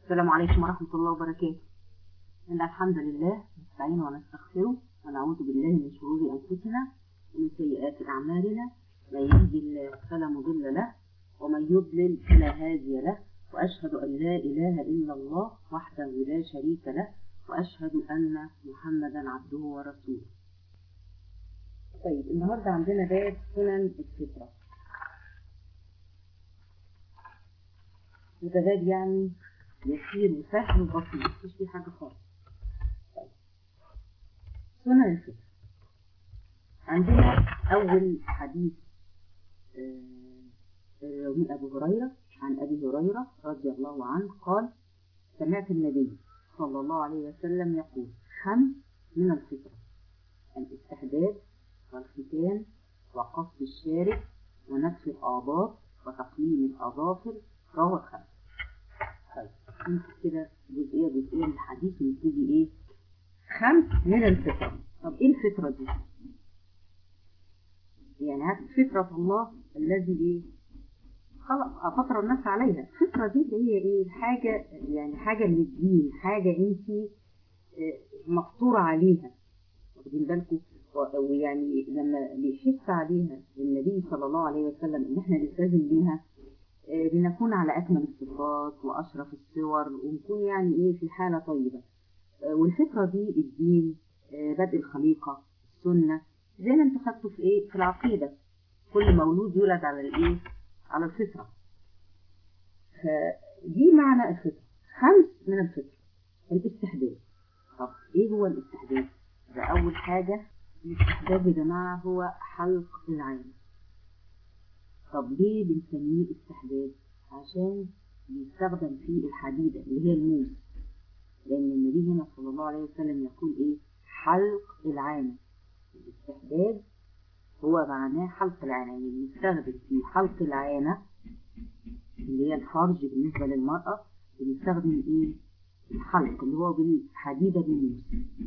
السلام عليكم ورحمة الله وبركاته إن الحمد لله نستعين ونستغفره ونعوذ بالله من شرور أنفسنا ومن سيئات أعمالنا من يهدي الله فلا مضل له ومن يضلل فلا هادي له وأشهد أن لا إله إلا الله وحده لا شريك له وأشهد أن محمدا عبده ورسوله طيب النهاردة عندنا باب سنن الفطرة وده باب يعني يسير وسهل وبسيط مفيش فيه حاجة خالص طيب. سنن الفطرة عندنا أول حديث روي أبو هريرة عن أبي هريرة رضي الله عنه قال سمعت النبي صلى الله عليه وسلم يقول خمس من الفطرة الاستحداث والختان وقص الشارب ونتف الآباط وتقليم الأظافر رواه الخمس طيب نمسك كده جزئية جزئية من الحديث ونبتدي إيه خمس من الفطرة طب إيه الفطرة دي؟ يعني هذه فطرة الله الذي إيه خلق فطر الناس عليها الفطرة دي اللي هي إيه حاجة يعني حاجة من الدين حاجة أنت مفطورة عليها واخدين بالكم ويعني لما بيحث عليها النبي صلى الله عليه وسلم ان احنا نلتزم بيها لنكون على اكمل الصفات واشرف الصور ونكون يعني ايه في حاله طيبه والفطره دي الدين بدء الخليقه السنه زي ما انتوا خدتوا في ايه في العقيده كل مولود يولد على الايه على الفطره فدي معنى الفطره خمس من الفطره الاستحداث طب ايه هو الاستحداث ده اول حاجه الاستحداث يا جماعة هو حلق العين طب ليه بنسميه استحداث عشان بيستخدم فيه الحديدة اللي هي الموس لأن النبي هنا صلى الله عليه وسلم يقول إيه حلق العانة الاستحداث هو معناه حلق العانة يعني بنستخدم في حلق العانة اللي هي الفرج بالنسبة للمرأة بنستخدم إيه الحلق اللي هو بالحديدة بالموس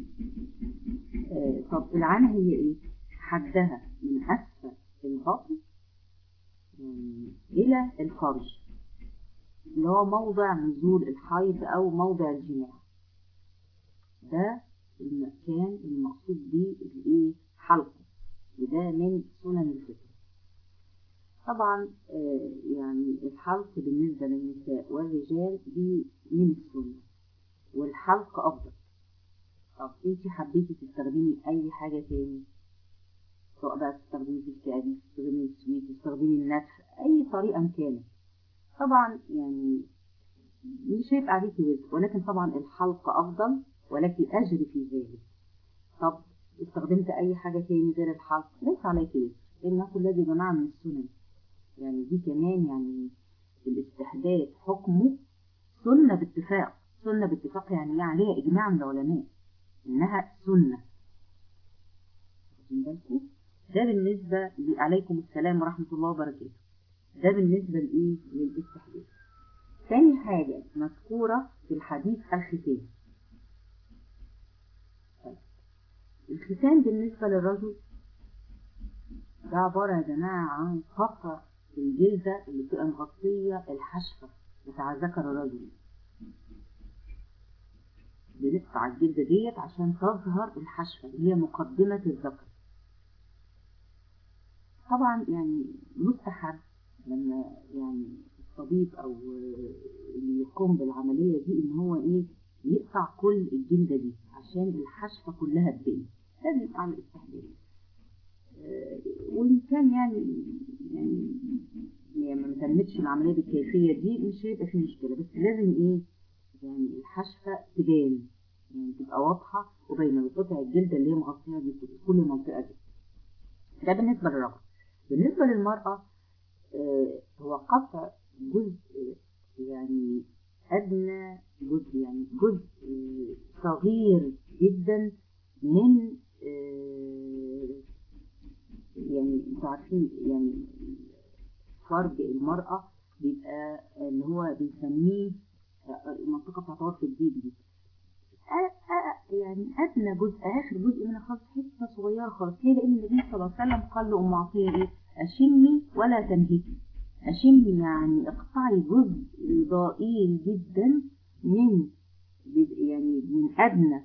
آه طب العانة هي ايه حدها من أسفل البطن يعني إلى الفرج اللي هو موضع نزول الحيض أو موضع الجماع ده المكان المقصود بيه الايه حلقه وده من سنن الفطر طبعا آه يعني الحلق بالنسبة للنساء والرجال دي من السنة والحلق أفضل طب انت حبيتي تستخدمي اي حاجة تاني سواء بقى تستخدمي في الكابي تستخدمي السويت تستخدمي النتف اي طريقة كانت طبعا يعني مش هيبقى عليكي وزن ولكن طبعا الحلق افضل ولك اجر في ذلك طب استخدمت اي حاجة تاني غير الحلق ليس عليك وزن لان كل دي جماعة من السنن يعني دي كمان يعني الاستحداث حكمه سنة باتفاق سنة باتفاق يعني ايه عليها اجماع من العلماء انها سنة واخدين بالكم ده بالنسبة عليكم السلام ورحمة الله وبركاته ده بالنسبة لإيه للاستحداث تاني حاجة مذكورة في الحديث الختان طيب. الختان بالنسبة للرجل ده عبارة يا جماعة عن قطع الجلدة اللي بتبقى مغطية الحشفة بتاع ذكر الرجل بنقطع الجلدة ديت عشان تظهر الحشفة اللي هي مقدمة الذكر طبعا يعني مستحب لما يعني الطبيب او اللي يقوم بالعملية دي ان هو ايه يقطع كل الجلدة دي عشان الحشفة كلها تبين ده بيبقى على الاستحلال وان كان يعني يعني يعني ما تمتش العملية بالكيفية دي مش هيبقى في مشكلة بس لازم ايه يعني الحشفة تبان يعني تبقى واضحة وباينة وقطع الجلد اللي هي مغطية دي كل المنطقة دي ده بالنسبة للرجل بالنسبة للمرأة آه هو قطع جزء يعني أدنى جزء يعني جزء آه صغير جدا من آه يعني انتوا عارفين يعني فرج المرأة بيبقى اللي هو بنسميه المنطقة بتاعت عرف الديب دي يعني أدنى جزء آخر جزء منها خالص حتة صغيرة خالص ليه؟ لأن النبي صلى الله عليه وسلم قال لأم عطية إيه؟ أشمي ولا تنهكي أشمي يعني اقطعي جزء ضئيل جدا من يعني من أدنى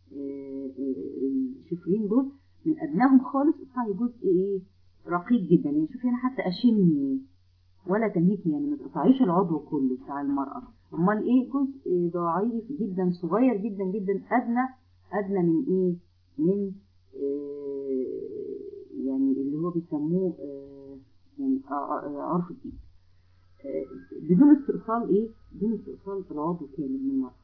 الشفرين دول من أدناهم خالص اقطعي جزء إيه رقيق جدا يعني شوفي أنا حتى أشمي ولا تنهيكي يعني ما تقطعيش العضو كله بتاع المرأة أمال إيه جزء ضعيف جدا صغير جدا جدا أدنى أدنى من إيه من آه يعني اللي هو بيسموه آه يعني عرف الدين آه بدون استئصال إيه بدون استئصال العضو كامل من المرأة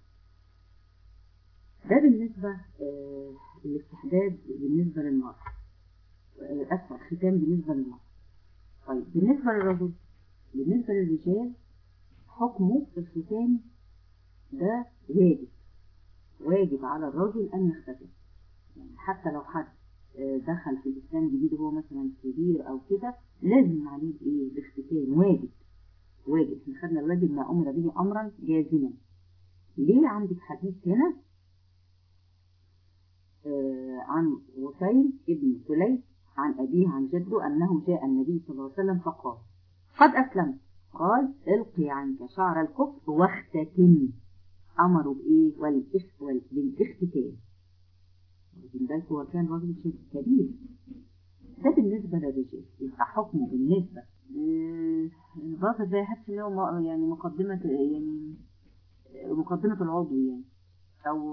ده بالنسبة الاستحداد بالنسبة للمرأة أسفل الختام بالنسبة للمرأة طيب بالنسبة للرجل بالنسبة للرجال حكمه في الختان ده واجب واجب على الرجل أن يختتم يعني حتى لو حد دخل في الإسلام جديد وهو مثلا كبير أو كده لازم عليه إيه الاختتان واجب واجب احنا خدنا الواجب ما أمر به أمرا جازما ليه عندك حديث هنا آه عن وسيم ابن سليم عن أبيه عن جده أنه جاء النبي صلى الله عليه وسلم فقال قد أسلمت قال القي عنك شعر الكفر واختتم أمروا بإيه بالاختتام واخدين بالكم هو كان راجل كبير ده بالنسبة للرجال يبقى حكمه بالنسبة الباطل زي حتى اللي هو يعني مقدمة يعني مقدمة العضو يعني أو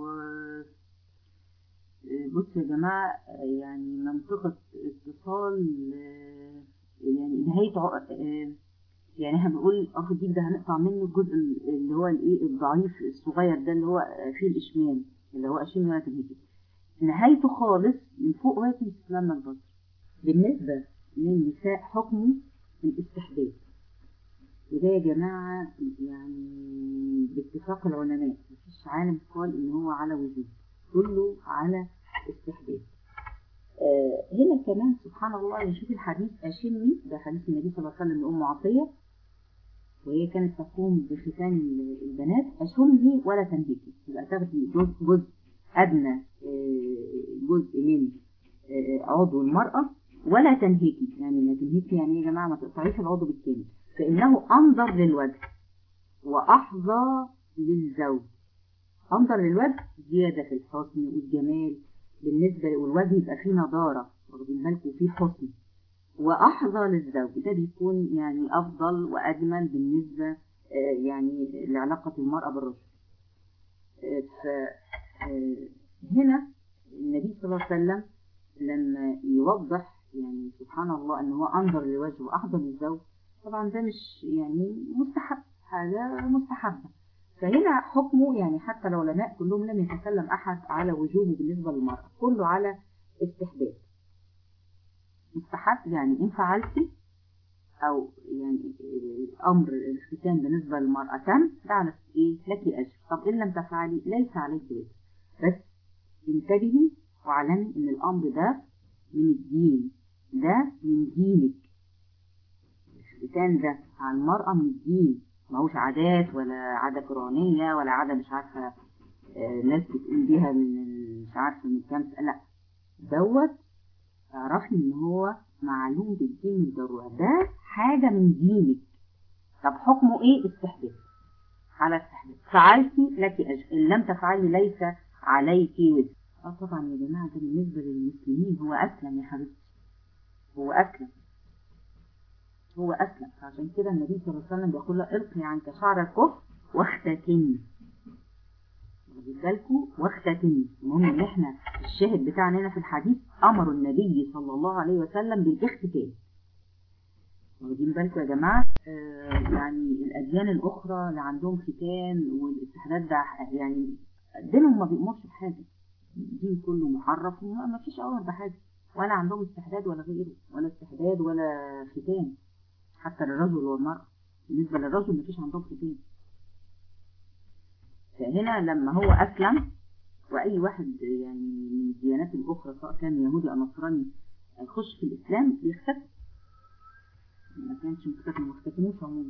بصوا يا جماعة يعني منطقة اتصال يعني نهاية يعني احنا بنقول اخ الديك ده هنقطع منه الجزء اللي هو الايه الضعيف الصغير ده اللي هو فيه الاشمام اللي هو اشم ولا تبهيجي نهايته خالص من فوق وهي استسلام البصر بالنسبة للنساء حكمه الاستحباب وده يا جماعة يعني باتفاق العلماء مفيش عالم قال ان هو على وجود كله على استحباب آه هنا كمان سبحان الله نشوف الحديث أشمي ده حديث النبي صلى الله عليه وسلم لأم عطية وهي كانت تقوم بختان البنات أشمي ولا تنهكي يبقى تاخدي جزء, جزء أدنى آه جزء من آه عضو المرأة ولا تنهكي يعني ما تنهكي يعني يا جماعة ما تقطعيش العضو بالكامل فإنه أنظر للوجه وأحظى للزوج أنظر للوجه زيادة في الحسن والجمال بالنسبة والوجه يبقى فيه نضارة واخدين بالكم فيه حسن وأحظى للزوج ده بيكون يعني أفضل وأجمل بالنسبة يعني لعلاقة المرأة بالرجل فهنا النبي صلى الله عليه وسلم لما يوضح يعني سبحان الله أن هو أنظر للوجه وأحظى للزوج طبعا ده مش يعني مستحب حاجة مستحبة فهنا حكمه يعني حتى العلماء كلهم لم يتكلم أحد على وجوبه بالنسبة للمرأة كله على استحباب مستحب يعني إن فعلتي أو يعني أمر الختان بالنسبة للمرأة تم ده على إيه لك أجر طب إن لم تفعلي ليس عليك وجه بس انتبهي واعلمي إن الأمر ده من الدين ده من دينك الختان ده على المرأة من الدين ماهوش عادات ولا عادة فرعونية ولا عادة مش عارفة آه ناس بتقول بيها من مش عارفة من كام لا دوت اعرفي ان هو معلوم بالدين بالضرورة ده حاجة من دينك طب حكمه ايه استحباب على استحباب فعلتي لك اجر ان لم تفعلي ليس عليك وزر اه طبعا يا جماعة ده بالنسبة للمسلمين هو اسلم يا حبيبتي هو اسلم هو أسلم فعشان كده النبي صلى الله عليه وسلم بيقول له القي عنك شعر الكفر واختتني واخدين بالكم واختتني المهم ان احنا الشاهد بتاعنا هنا في الحديث امر النبي صلى الله عليه وسلم بالاختتان واخدين بالكم يا جماعه آه يعني الاديان الاخرى اللي عندهم ختان والاستحداد ده يعني دينهم ما بيأمرش بحاجه الدين كله محرف وما فيش امر بحاجه ولا عندهم استحداد ولا غيره ولا استحداد ولا ختان حتى للرجل والمرأة بالنسبة للرجل مفيش عندهم ختان فهنا لما هو أسلم وأي واحد يعني من الديانات الأخرى سواء كان يهودي أو نصراني يخش في الإسلام بيختفي ما كانش مختفي ما اختفنوش عموما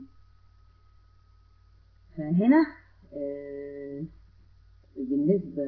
فهنا آه بالنسبة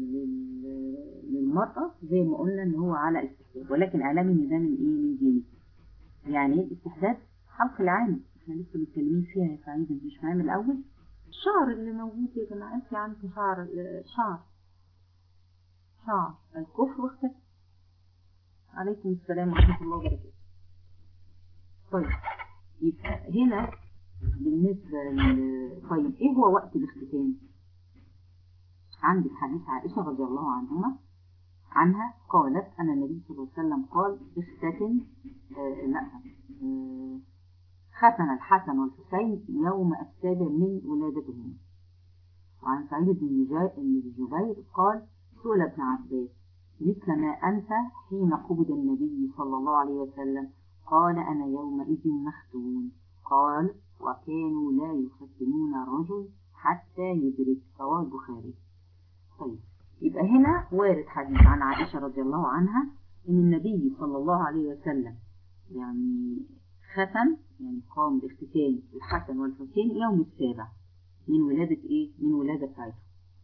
للمرأة زي ما قلنا ان هو على استحداد ولكن اعلامي ان ده من ايه من ديني يعني ايه الاستحداد حلق العانة احنا لسه متكلمين فيها يا سعيدة انت مش معايا من الاول الشعر اللي موجود يا جماعة انت عندك شعر شعر شعر الكفر واختفى عليكم السلام ورحمة الله وبركاته طيب يبقى هنا بالنسبة ل... طيب ايه هو وقت الاختتام عندك حديث عائشة رضي الله عنهما عنها قالت أن النبي صلى الله عليه وسلم قال اختتن آه لا آه ختن الحسن والحسين يوم السابع من ولادتهما وعن سعيد بن جبير قال سئل ابن عباس مثل ما أنت حين قبض النبي صلى الله عليه وسلم قال أنا يومئذ مختون قال وكانوا لا يختنون الرجل حتى يدرك رواه البخاري طيب يبقى هنا وارد حديث عن عائشة رضي الله عنها إن النبي صلى الله عليه وسلم يعني ختم يعني قام باختتام الحسن والحسين يوم السابع من ولادة إيه؟ من ولادة سعيد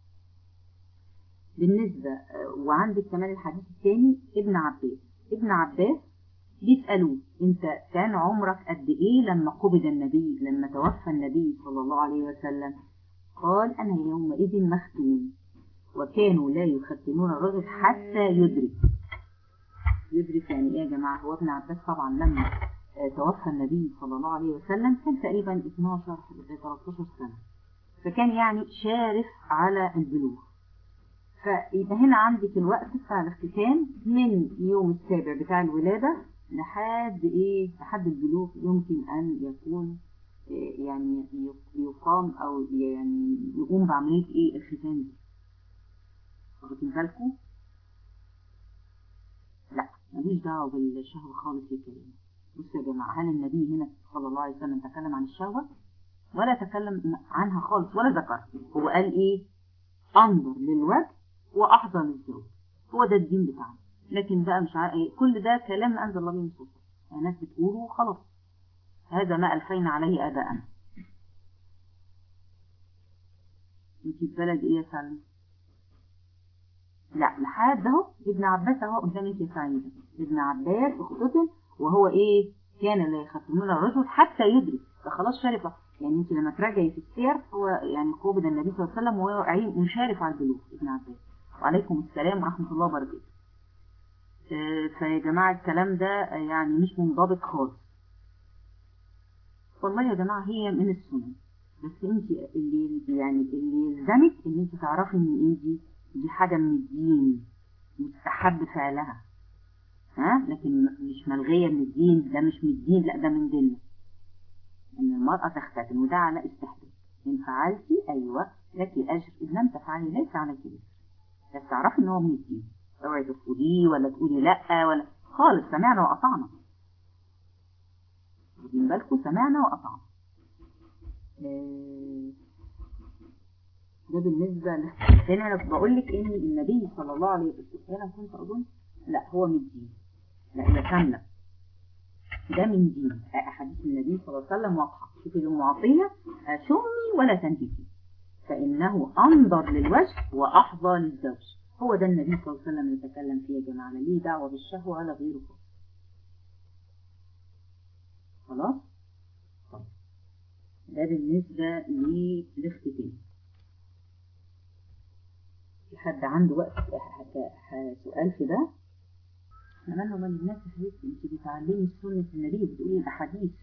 بالنسبة وعندك كمان الحديث الثاني ابن عباس ابن عباس بيسألوه انت كان عمرك قد ايه لما قبض النبي لما توفى النبي صلى الله عليه وسلم قال انا يومئذ مختون وكانوا لا يختنون الرجل حتى يدرك يدرك يعني ايه يا جماعة هو ابن عباس طبعا لما توفى النبي صلى الله عليه وسلم كان تقريبا 12 13 سنة فكان يعني شارف على البلوغ فيبقى هنا عندك الوقت بتاع الاختتام من يوم السابع بتاع الولادة لحد ايه لحد البلوغ يمكن ان يكون إيه يعني يقام او يعني يقوم بعملية ايه الختان دي واخدين بالكم لا ملوش دعوة بالشهوة خالص يا كريم بصوا يا جماعة هل النبي هنا صلى الله عليه وسلم تكلم عن الشهوة ولا تكلم عنها خالص ولا ذكر هو قال ايه انظر للوجه واحضر للزوج هو ده الدين بتاعنا لكن بقى مش عارف ايه كل ده كلام انزل الله به من سلطان يعني ناس بتقوله وخلاص هذا ما الفينا عليه اباءنا انت في بلد ايه يا سلمى لا لحد اهو ابن عباس اهو قدامك يا سعيده ابن عباس اختتن وهو ايه كان لا يختمون الرجل حتى يدرك فخلاص شارف يعني انت لما تراجعي في السير هو يعني قبض النبي صلى الله عليه وسلم وهو عين مشارف على البلوغ ابن عباس وعليكم السلام ورحمه الله وبركاته فيا جماعة الكلام ده يعني مش منضبط خالص والله يا جماعة هي من السنة بس انت اللي يعني اللي يلزمك ان انت تعرفي ان ايه دي دي حاجة من الدين مستحب فعلها ها لكن مش ملغية من الدين ده مش من الدين لا ده من ديننا ان المرأة تختتن وده على استحباب ان فعلتي ايوه لك اجر ان لم تفعلي ليس عليك اجر بس تعرفي ان هو من الدين اوعي ترفضيه ولا تقولي لا ولا خالص سمعنا وقطعنا واخدين بالكم سمعنا وقطعنا ده بالنسبة هنا أنا بقول لك إن النبي صلى الله عليه وسلم أنا كنت أظن لا هو من الدين لا هي كاملة ده من دين أحاديث النبي صلى الله عليه وسلم واضحة شوفي المعطية شمي ولا تنهكي فإنه أنظر للوجه وأحظى للزوج هو ده النبي صلى الله عليه وسلم يتكلم فيه يا جماعة ليه دعوة بالشهوة ولا غيره خلاص طيب ده بالنسبة للاختتام في حد عنده وقت سؤال في ده أنا من الناس يا حبيبتي انت بتعلمي سنة النبي وبتقولي الأحاديث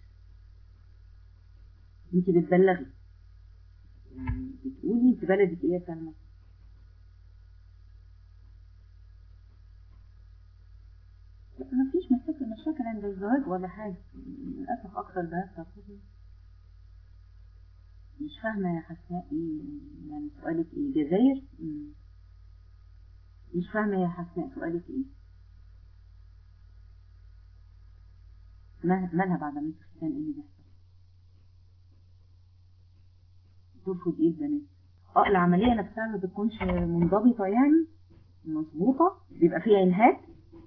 انت بتبلغي يعني بتقولي انت بلدك ايه يا سلمى ما فيش مشاكل مشاكل عند الزواج ولا حاجة للأسف أكثر بنات تقول مش فاهمة يا حسناء ايه يعني سؤالك ايه جزائر مش فاهمة يا حسناء سؤالك ايه مالها بعد ما الختان ايه اللي بيحصل ترفض ايه البنات اه العملية نفسها ما بتكونش منضبطة يعني مظبوطة بيبقى فيها انهاك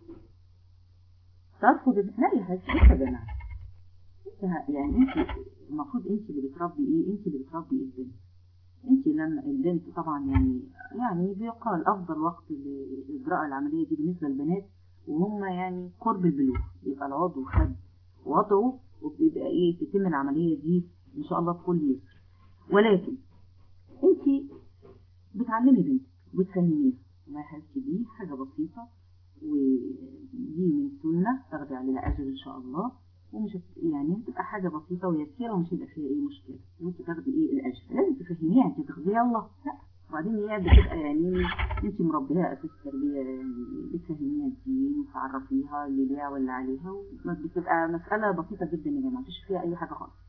ترفض لا يا حبيبتي يا جماعه يعني انت المفروض انت اللي بتربي ايه انت اللي بتربي البنت انت لما البنت طبعا يعني يعني بيقال افضل وقت لاجراء العمليه دي بالنسبه للبنات وهم يعني قرب البلوغ يبقى العضو خد وضعه وبيبقى ايه تتم العمليه دي ان شاء الله بكل يسر ولكن انت بتعلمي بنتك وبتفهميها والله يا حبيبتي دي حاجة بسيطة ودي من سنة تاخدي عليها أجر إن شاء الله ومش هت- يعني هتبقى حاجة بسيطة ويسيرة ومش هيبقى فيها أي مشكلة وأنت تاخدي إيه الأجر لازم تفهميها أنت تاخديها الله لا وبعدين هي بتبقى يعني أنت مربيها أساس تربية يعني بتفهميها الدين وتعرفيها اللي ليها واللي عليها وبتبقى مسألة بسيطة جدا يا جماعة مفيش فيها أي حاجة خالص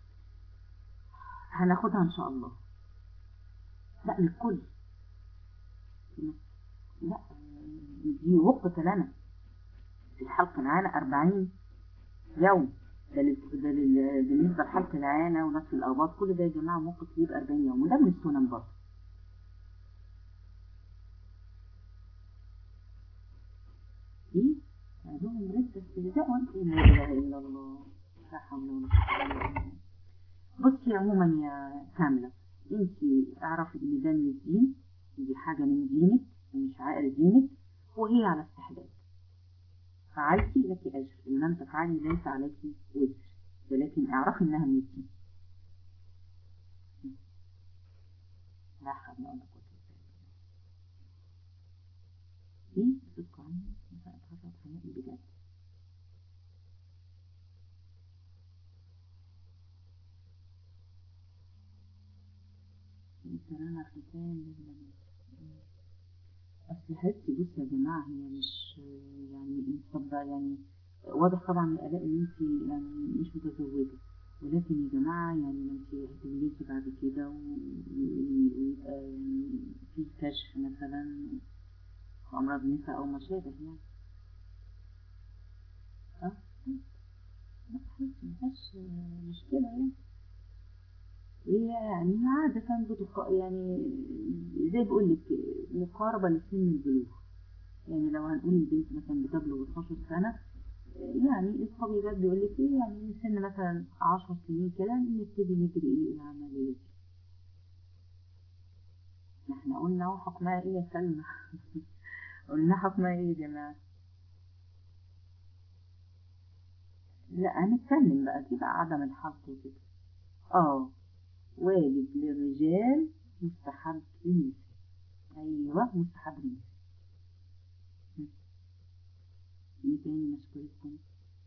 هناخدها إن شاء الله لا للكل لا دي وقت لنا الحلق العانة أربعين يوم ده لل- ده لل- بالنسبة لحلق العانة ونفس الأوقات كل ده يا جماعة موقف يبقى 40 يوم وده من السنن برضه إيه؟ عندهم رد استهزاء وانت لا إله إلا الله لا حول ولا قوة إلا بالله بصي عموما يا كاملة انت اعرفي ان ده من الدين دي حاجة من دينك ومن شعائر دينك وهي على استحباب فعلتي لك أجر إن لم تفعلي ليس عليك وزر ولكن اعرفي إنها من الدين لا حول ولا قوة إلا بالله إيه صدق عني مش هتعرف حقيقي بجد سلام ختام للنبي أصل حبيبتي بصي يا جماعة هي مش يعني طب يعني واضح طبعا من الآلاء إن أنت يعني مش متزوجة ولكن يا جماعة يعني ما أنت هتولدي بعد كده و- ويبقى يعني في كشف مثلا في أمراض النساء أو ما شابه يعني أه لا حبيبتي مفيهاش مشكلة يعني هي يعني عادة بتق... يعني زي بقول لك مقاربة لسن البلوغ يعني لو هنقول البنت مثلا بتبلغ 12 سنة يعني الطبيبات بيقول لك ايه يعني من سن مثلا 10 سنين كده نبتدي نجري ايه العملية دي احنا قلنا وحكمها ايه يا سلمى قلنا حكمها ايه يا جماعة لا هنتكلم بقى كده عدم الحظ وكده اه واجب للرجال مستحب للنساء ايوه مستحب للنساء م. ايه تاني مشكلتكم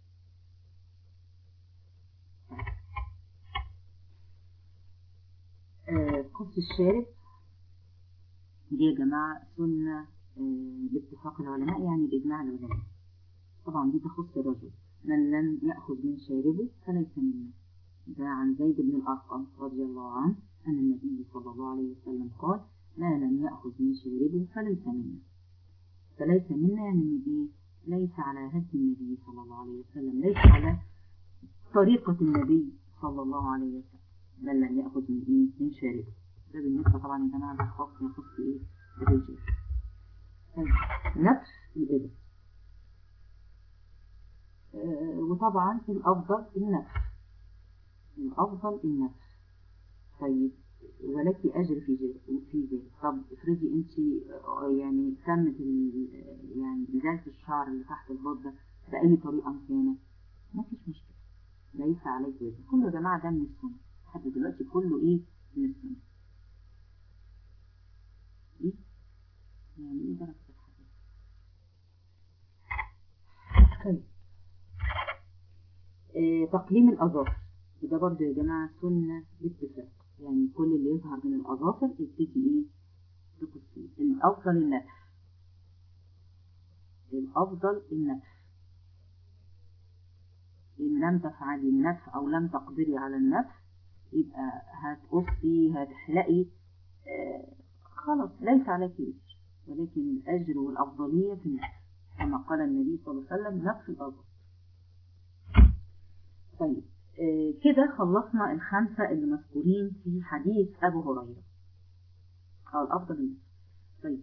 آه قص الشارب دي يا جماعة سنة آه باتفاق العلماء يعني بإجماع العلماء طبعا دي تخص الرجل من لم يأخذ من شاربه فليس منا ده عن زيد بن الأرقم رضي الله عنه أن النبي صلى الله عليه وسلم قال ما لم يأخذ من شاربه فليس منا فليس منا يعني إيه ليس على هدي النبي صلى الله عليه وسلم ليس على طريقة النبي صلى الله عليه وسلم بل لم يأخذ من إيه من شاربه ده بالنسبة طبعا يا جماعة ده خاص يخص إيه الرجال طيب، نفس الإبل آه، وطبعا الأفضل النفس الأفضل النفس طيب ولك أجر في ذلك في ذلك طب افرضي أنت آه، يعني تمت ال- يعني إزالة الشعر اللي تحت البط ده بأي طريقة كانت ما فيش مشكلة ليس عليك وزن كله يا جماعة ده من السنة لحد دلوقتي كله إيه من السنة إيه يعني إيه درجة الحديث طيب آه، تقليم الأظافر وده برضه يا جماعة سنة باتفاق يعني كل اللي يظهر من الأظافر يبتدي إيه تقصيه الأفضل النفس الأفضل النفس إن لم تفعلي النفس أو لم تقدري على النفس يبقى هتقصي هتحلقي آه خلاص ليس عليك أجر ولكن الأجر والأفضلية في النفس كما قال النبي صلى الله عليه وسلم نفس الأظافر طيب آه، كده خلصنا الخمسة اللي مذكورين في حديث أبو هريرة أو الأفضل منه طيب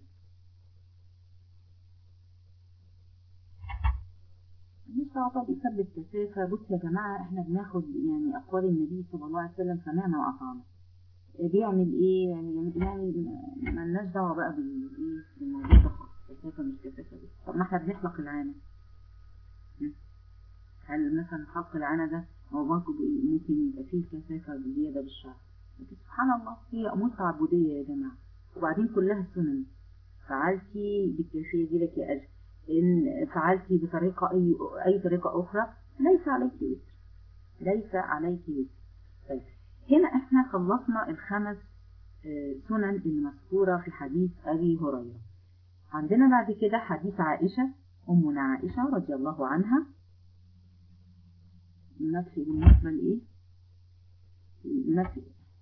مش عطا بيثبت كثافة بص يا جماعة احنا بناخد يعني أقوال النبي صلى الله عليه وسلم سمعنا وأطعنا آه، بيعمل ايه يعني يعني ما- مالناش دعوة بقى بالايه بالموضوع ده خالص كثافة مش كثافة دي طب ما احنا بنحلق العانة م? هل مثلا حلق العانة ده هو برضه بي- ممكن يبقى فيه كثافة زيادة بالشعر لكن سبحان الله هي أمور تعبدية يا جماعة وبعدين كلها سنن فعلتي بالكيفية دي لك أجر إن فعلتي بطريقة أي أي طريقة أخرى ليس عليك وزر ليس عليك وزر طيب هنا احنا خلصنا الخمس سنن المذكورة في حديث أبي هريرة عندنا بعد كده حديث عائشة أمنا عائشة رضي الله عنها نفي بالنسبة لإيه؟ نفي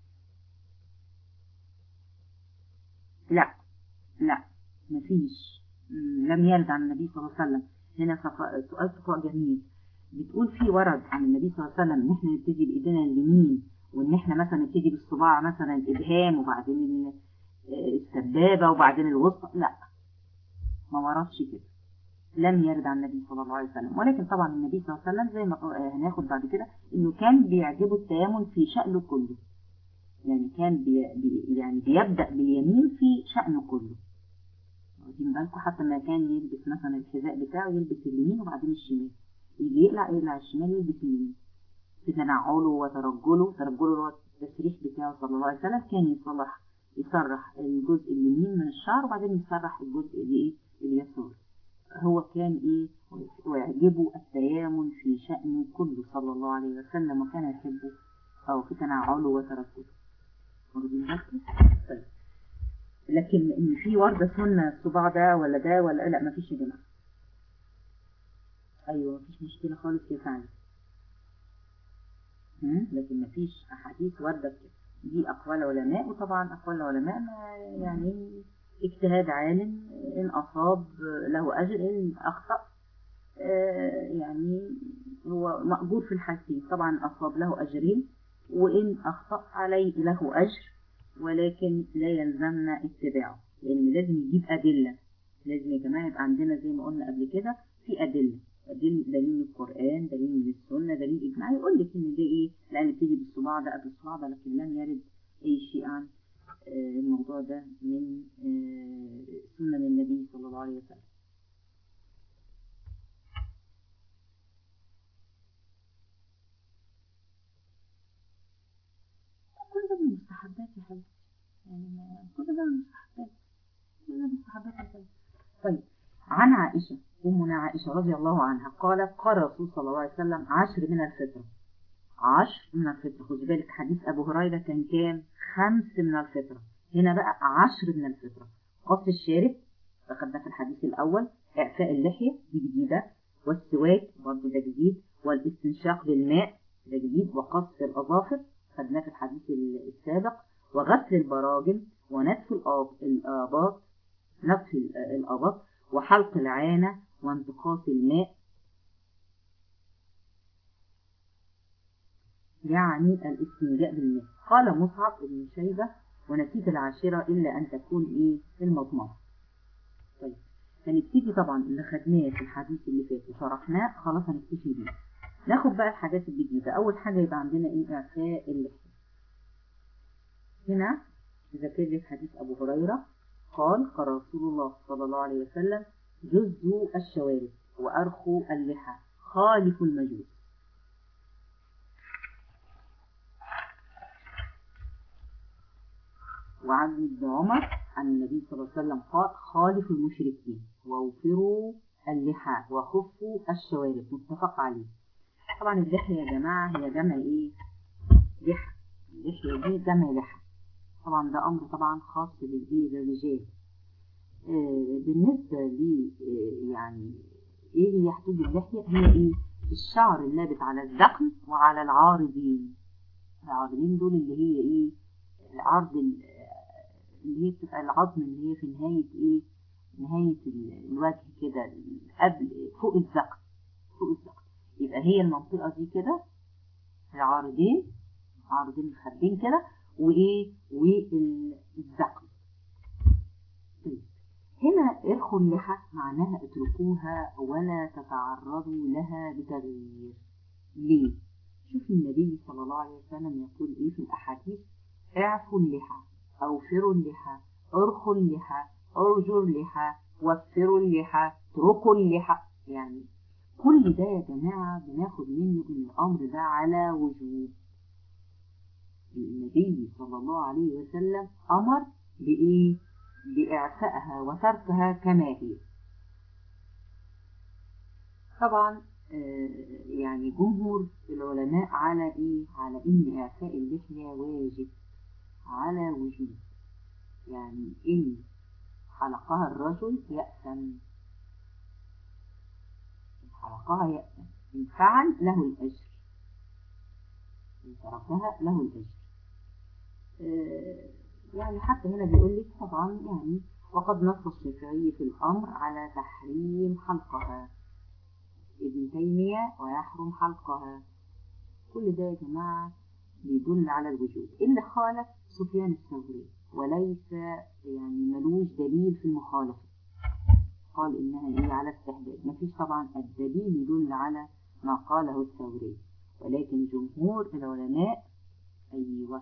لا لا مفيش لم يرد عن النبي صلى الله عليه وسلم هنا سؤال صفاء جميل بتقول في ورد عن النبي صلى الله عليه وسلم ان احنا نبتدي بايدينا اليمين وان احنا مثلا نبتدي بالصباع مثلا الابهام وبعدين السبابه وبعدين الوسطى لا ما وردش كده لم يرد عن النبي صلى الله عليه وسلم ولكن طبعا النبي صلى الله عليه وسلم زي ما هناخد بعد كده انه كان بيعجبه التيامن في شأنه كله يعني كان بي بي يعني بيبدأ باليمين في شأنه كله واخدين بالكم حتى ما كان يلبس مثلا الحذاء بتاعه يلبس اليمين وبعدين الشمال يجي يقلع يقلع الشمال يلبس اليمين في تنعله وترجله ترجله اللي هو التسريح بتاعه صلى الله عليه وسلم كان يصلح يسرح الجزء اليمين من الشعر وبعدين يسرح الجزء الايه اليسار هو كان ايه ويعجبه التيامن في شأنه كله صلى الله عليه وسلم وكان يحبه أو في تنعله وتركه واخدين بالكم؟ طيب لكن ان في وردة سنة الصباع ده ولا ده ولا لا مفيش يا جماعة ايوه مفيش مشكلة خالص يا فعلا لكن مفيش احاديث وردة كده دي اقوال علماء وطبعا اقوال العلماء ما يعني اجتهاد عالم ان اصاب له اجر ان اخطأ يعني هو مأجور في الحالتين طبعا اصاب له اجرين وان اخطأ عليه له اجر ولكن لا يلزمنا اتباعه لان لازم يجيب ادله لازم يا جماعه يبقى عندنا زي ما قلنا قبل كده في ادله دليل دليل من القران دليل من السنه دليل اجماع يقول لك ان ده ايه لا بتيجي بالصباع ده قبل الصباع ده لكن لم يرد اي شيء عن الموضوع ده من سنن النبي صلى الله عليه وسلم كل ده من المستحبات يا حبيبتي يعني كل ده من المستحبات كل ده من المستحبات يا حبيبتي طيب عن عائشة أمنا عائشة رضي الله عنها قالت قال الرسول صلى الله عليه وسلم عشر من الفطرة عشر من الفطرة خدي بالك حديث أبو هريرة كان كام خمس من الفطرة هنا بقى عشر من الفطرة قص الشارب أخدنا في الحديث الأول إعفاء اللحية دي جديدة والسواك برضه ده جديد والاستنشاق بالماء ده جديد وقص الأظافر خدناه في الحديث السابق وغسل البراجم ونتف الآباط نتف الآباط وحلق العانة وانتقاص الماء يعني الاستنجاء بالماء قال مصعب بن شيبة ونسيت العاشرة إلا أن تكون إيه المضمضة طيب هنبتدي طبعا اللي خدناه في الحديث اللي فات وشرحناه خلاص هنكتفي بيه ناخد بقى الحاجات الجديدة أول حاجة يبقى عندنا إيه إعفاء اللحية هنا ذكر لك حديث أبو هريرة قال قال رسول الله صلى الله عليه وسلم جزوا الشوارب وأرخوا اللحى خالفوا المجوس وعن ابن عمر عن النبي صلى الله عليه وسلم قال خالفوا المشركين ووفروا اللحى وخفوا الشوارب متفق عليه طبعا اللحية يا جماعة هي جمع ايه لحى اللحية دي جمع لحى طبعا ده امر طبعا خاص بالرجال آه بالنسبة ل آه يعني ايه هي حدود اللحية هي ايه الشعر النابت على الذقن وعلى العارضين العارضين دول اللي هي ايه العرض اللي هي بتبقى العظم اللي هي في نهاية ايه نهاية الوجه كده قبل فوق الذقن فوق الذقن يبقى هي المنطقة دي كده العارضين عارضين الخدين كده وايه والذقن طيب هنا ارخوا اللحى معناها اتركوها ولا تتعرضوا لها بتغيير ليه شوف النبي صلى الله عليه وسلم يقول ايه في الاحاديث اعفوا اللحى اوفروا اللحى ارخوا اللحى ارجوا اللحى وفروا اللحى اتركوا اللحى يعني كل ده يا جماعة بناخد منه ان الامر ده على وجوب النبي صلى الله عليه وسلم أمر بإيه؟ بإعفائها وتركها كما هي طبعا يعني جمهور العلماء على إيه؟ على إن إعفاء اللحية واجب على وجوب يعني إن حلقها الرجل يأثم إن حلقها يأثم إن فعل له الأجر إن تركها له الأجر يعني حتى هنا بيقول لك طبعا يعني وقد نص الشافعي في الأمر على تحريم حلقها ابن تيمية ويحرم حلقها كل ده يا جماعة بيدل على الوجوب اللي خالف سفيان الثوري وليس يعني ملوش دليل في المخالفة قال إنها إيه على استحباب مفيش طبعا الدليل يدل على ما قاله الثوري ولكن جمهور العلماء أيوة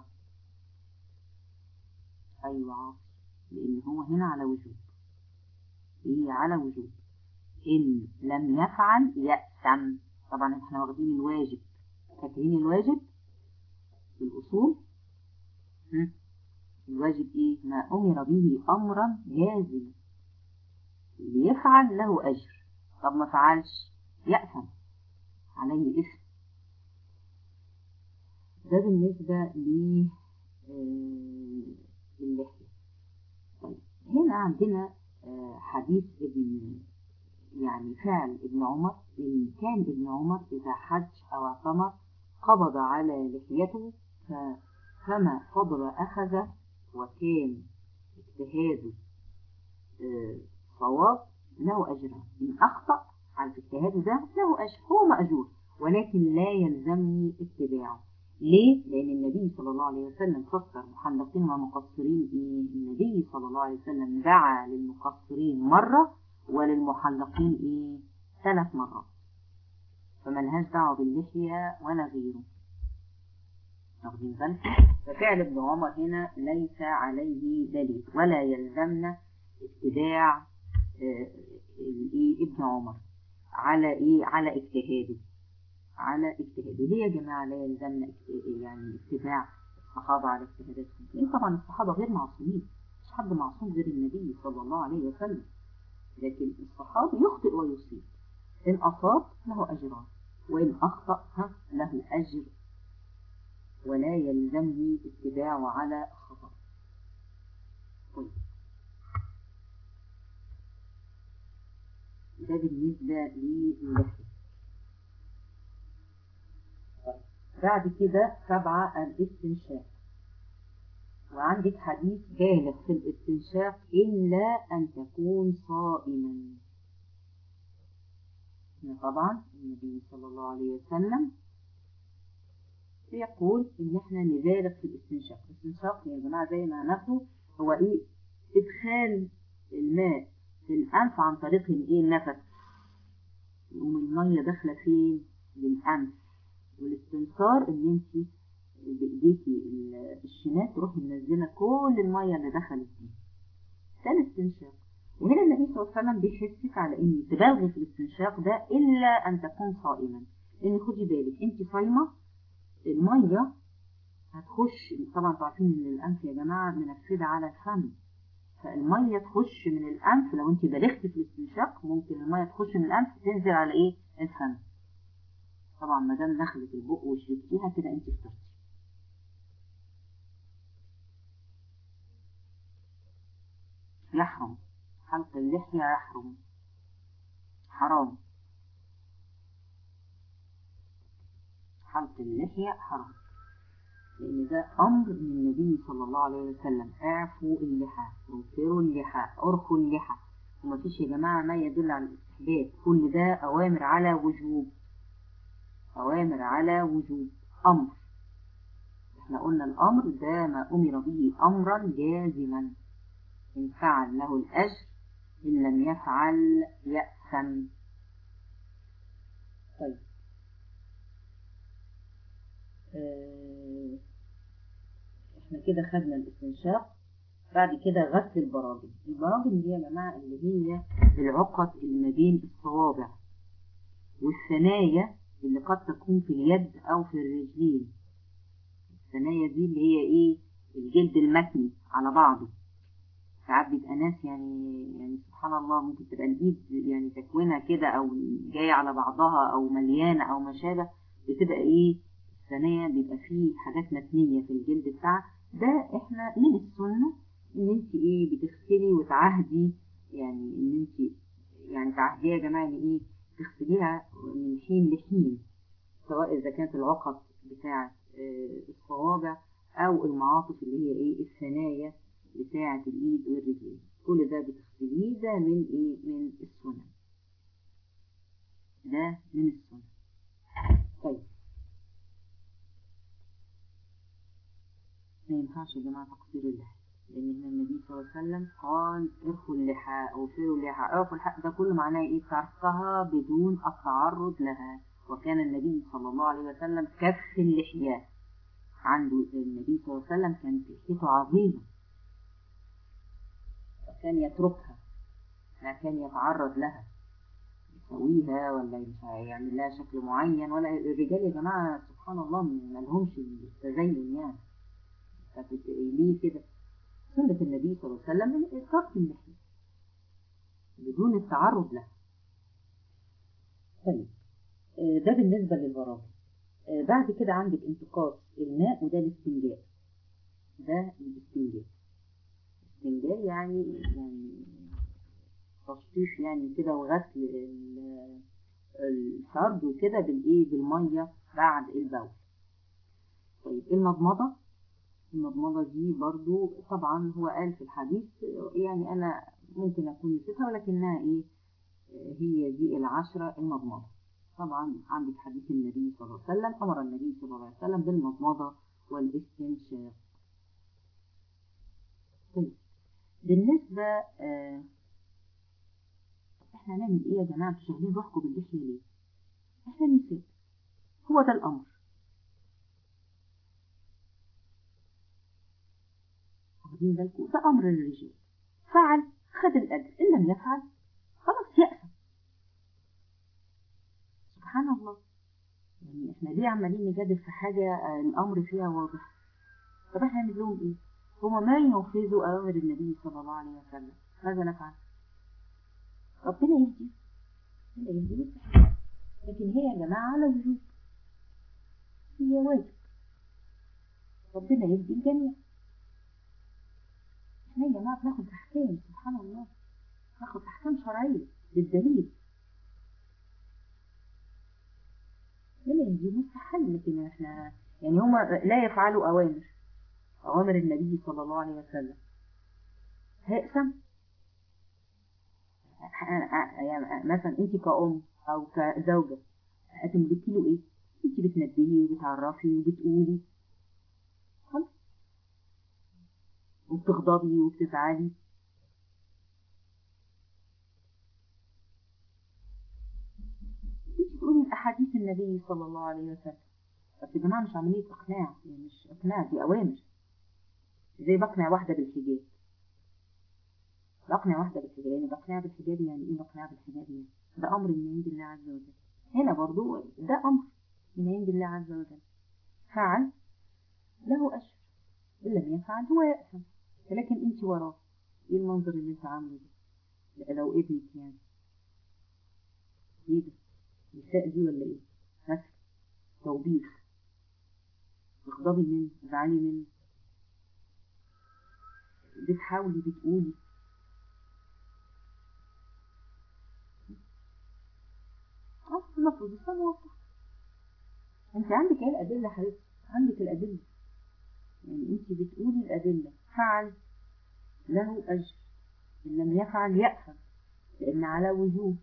أيوة عاصر لأن هو هنا على وجوب هي على وجوب إن لم يفعل يأثم طبعا احنا واخدين الواجب فاكرين الواجب في الأصول الواجب إيه ما أمر به أمرا جازم اللي يفعل له أجر طب ما فعلش يأثم عليه اسم ده بالنسبة للحية طيب هنا عندنا حديث ابن يعني فعل ابن عمر إن كان ابن عمر إذا حج أو اعتمر قبض على لحيته فما فضل أخذ وكان اجتهاده صواب له أجران إن أخطأ على اجتهاده ده له أجر هو مأجور ولكن لا يلزمني اتباعه ليه؟ لأن النبي صلى الله عليه وسلم فسر محلقين ومقصرين إيه؟ النبي صلى الله عليه وسلم دعا للمقصرين مرة وللمحلقين إيه؟ ثلاث مرات فملهاش دعوة باللحية ولا غيره واخدين بالكم ففعل ابن عمر هنا ليس عليه دليل ولا يلزمنا اتباع اه ايه ابن عمر على ايه على اجتهاده على اجتهاده ليه يا جماعة لا يلزمنا يعني اتباع الصحابة على اجتهاداتهم لان طبعا الصحابة غير معصومين مش حد معصوم غير النبي صلى الله عليه وسلم لكن الصحابي يخطئ ويصيب إن أصاب له أجران وإن أخطأ له أجر ولا يلزمني اتباعه على خطأ طيب ده بالنسبة للحية طيب. بعد كده سبعة الاستنشاق وعندك حديث بالغ في الاستنشاق إلا أن تكون صائما طبعا النبي صلى الله عليه وسلم يقول إن احنا نبالغ في الاستنشاق الاستنشاق يا جماعة زي ما هناخده هو إيه إدخال الماء في الأنف عن طريق الإيه النفس يقوم المية داخلة فين للأنف والاستنصار إن أنت بإيديكي الشمال تروح منزلة كل المية اللي دخلت دي ده الاستنشاق وهنا النبي صلى الله عليه وسلم بيحثك على ان تبالغي في الاستنشاق ده الا ان تكون صائما لان خدي بالك انت صايمه الميه هتخش طبعا انتوا عارفين ان الانف يا جماعه منفذه على الفم فالميه تخش من الانف لو انت بالغتي في الاستنشاق ممكن الميه تخش من الانف تنزل على ايه الفم طبعا ما دام دخلت البق وشربتيها كده انت فطرتي يحرم حلق اللحية يحرم حرام حلق اللحية حرام لأن ده أمر من النبي صلى الله عليه وسلم اعفوا اللحى انفروا اللحى ارخوا اللحى ومفيش يا جماعة ما يدل على الاستحباب كل ده أوامر على وجوب أوامر على وجوب أمر احنا قلنا الأمر ده ما أمر به أمرا جازما إن فعل له الأجر إن لم يفعل يأثم طيب اه احنا كده خدنا الاستنشاق بعد كده غسل البراجم البراجم دي يا جماعة اللي هي العقد اللي ما بين الصوابع والثنايا اللي قد تكون في اليد أو في الرجلين الثنايا دي اللي هي ايه الجلد المتني على بعضه ساعات بيبقى ناس يعني يعني سبحان الله ممكن تبقى الايد يعني تكوينها كده او جايه على بعضها او مليانه او ما شابه بتبقى ايه الثنايا بيبقى فيه حاجات متنيه في الجلد بتاعها ده احنا من السنه ان انت ايه بتغسلي وتعهدي يعني ان انت يعني تعهديها يا جماعه ان ايه تغسليها من حين لحين سواء اذا كانت العقد بتاعه الصوابع او المعاطف اللي هي ايه الثنايا بتاعه الايد والرجلين كل ده بتغسليه ده من ايه من السنه ده من السنه طيب ما ينفعش يا جماعه تقصير اللحى لان هنا النبي صلى الله عليه وسلم قال ارخوا اللحى او فروا اللحى اعرفوا اللحى ده كله معناه ايه تركها بدون التعرض لها وكان النبي صلى الله عليه وسلم كف اللحية عنده النبي صلى الله عليه وسلم كانت لحيته عظيمة وكان يتركها ما كان يتعرض لها يسويها ولا يعمل لها شكل معين ولا الرجال يا جماعة سبحان الله ما لهمش التزين يعني ليه كده سنة النبي صلى الله عليه وسلم من إطلاق اللحية بدون التعرض لها طيب ده بالنسبة للبراءة بعد كده عندك انتقاص الماء وده الاستنجاء ده الاستنجاء استنجاء يعني يعني تشطيش يعني كده وغسل الفرد وكده بالايه بالميه بعد البول طيب المضمضه المضمضه دي برضو طبعا هو قال في الحديث يعني انا ممكن اكون نسيتها ولكنها ايه هي دي العشره المضمضه طبعا عندك حديث النبي صلى الله عليه وسلم أمر النبي صلى الله عليه وسلم بالمضمضة والاستنشاق طيب بالنسبة آه احنا هنعمل ايه يا جماعة انتوا شاغلين روحكم باللحية ليه؟ احنا نسيت هو ده الأمر واخدين بالكم ده أمر الرجال فعل خد الأجر إن لم يفعل خلاص يأسف سبحان الله يعني احنا ليه عمالين نجادل في حاجة الأمر فيها واضح طب احنا نعمل لهم ايه هما ما ينفذوا أوامر النبي صلى الله عليه وسلم ماذا نفعل ربنا يهدي ربنا يهدي مستحيل لكن هي يا جماعة على وجود هي واجب ربنا يهدي الجميع احنا يا جماعة بناخد أحكام سبحان الله ناخد أحكام شرعية بالدليل لا دي مستحيل لكن احنا يعني هما لا يفعلوا أوامر أوامر النبي صلى الله عليه وسلم هيقسم يعني مثلا انت كأم أو كزوجة هتملكي له ايه؟ انت بتنبهي وبتعرفي وبتقولي خلاص وبتغضبي وبتزعلي تقولي أحاديث النبي صلى الله عليه وسلم بس يا جماعة مش عملية إقناع يعني مش إقناع دي أوامر زي بقنع واحدة بالحجاب بقنع واحدة بالحجاب يعني بقنع بالحجاب يعني إيه بقنع بالحجاب يعني ده أمر من عند الله عز وجل هنا برضو ده أمر من عند الله عز وجل فعل له أجر إن لم يفعل هو يأثم ولكن أنت وراه إيه المنظر اللي أنت عامله ده لو ابنك يعني إيه ده النساء دي ولا ايه مثلا توبيخ تغضبي منه تزعلي منه بتحاولي بتقولي اه المفروض الإنسان واضح انت عندك ايه الأدلة حبيبتي عندك الأدلة يعني انت بتقولي الأدلة فعل له أجر إن لم يفعل يأثم لأن على وجوب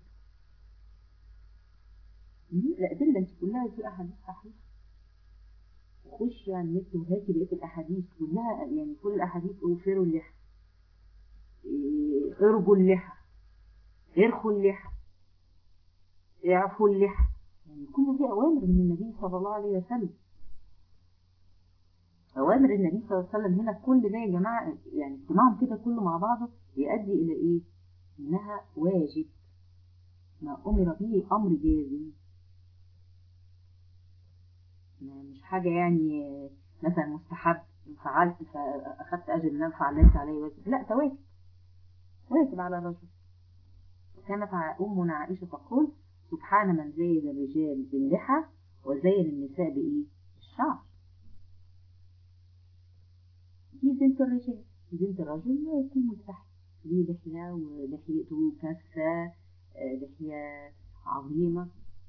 الأدلة انت كلها دي أحاديث صحيحة خشي على النت وهاتي بقية الأحاديث كلها يعني كل الأحاديث أوفروا اللحى ارجوا اللحى ارخوا اللحى اعفوا اللحى يعني كل دي أوامر من النبي صلى الله عليه وسلم أوامر النبي صلى الله عليه وسلم هنا كل ده يا جماعة يعني اجتماعهم كده كله مع بعضه يؤدي إلى إيه؟ إنها واجب ما أمر به أمر جازم مش حاجة يعني مثلا مستحب إن فعلت فأخذت أجر إن أنا فعلت عليه واجب لا ده واجب واجب على الرجل كانت أمنا عائشة تقول سبحان من زين الرجال باللحى وزين النساء بإيه؟ الشعر دي زينة الرجال زينة الرجل يكون ملتحي ليه لحية ولحيته كثة لحية عظيمة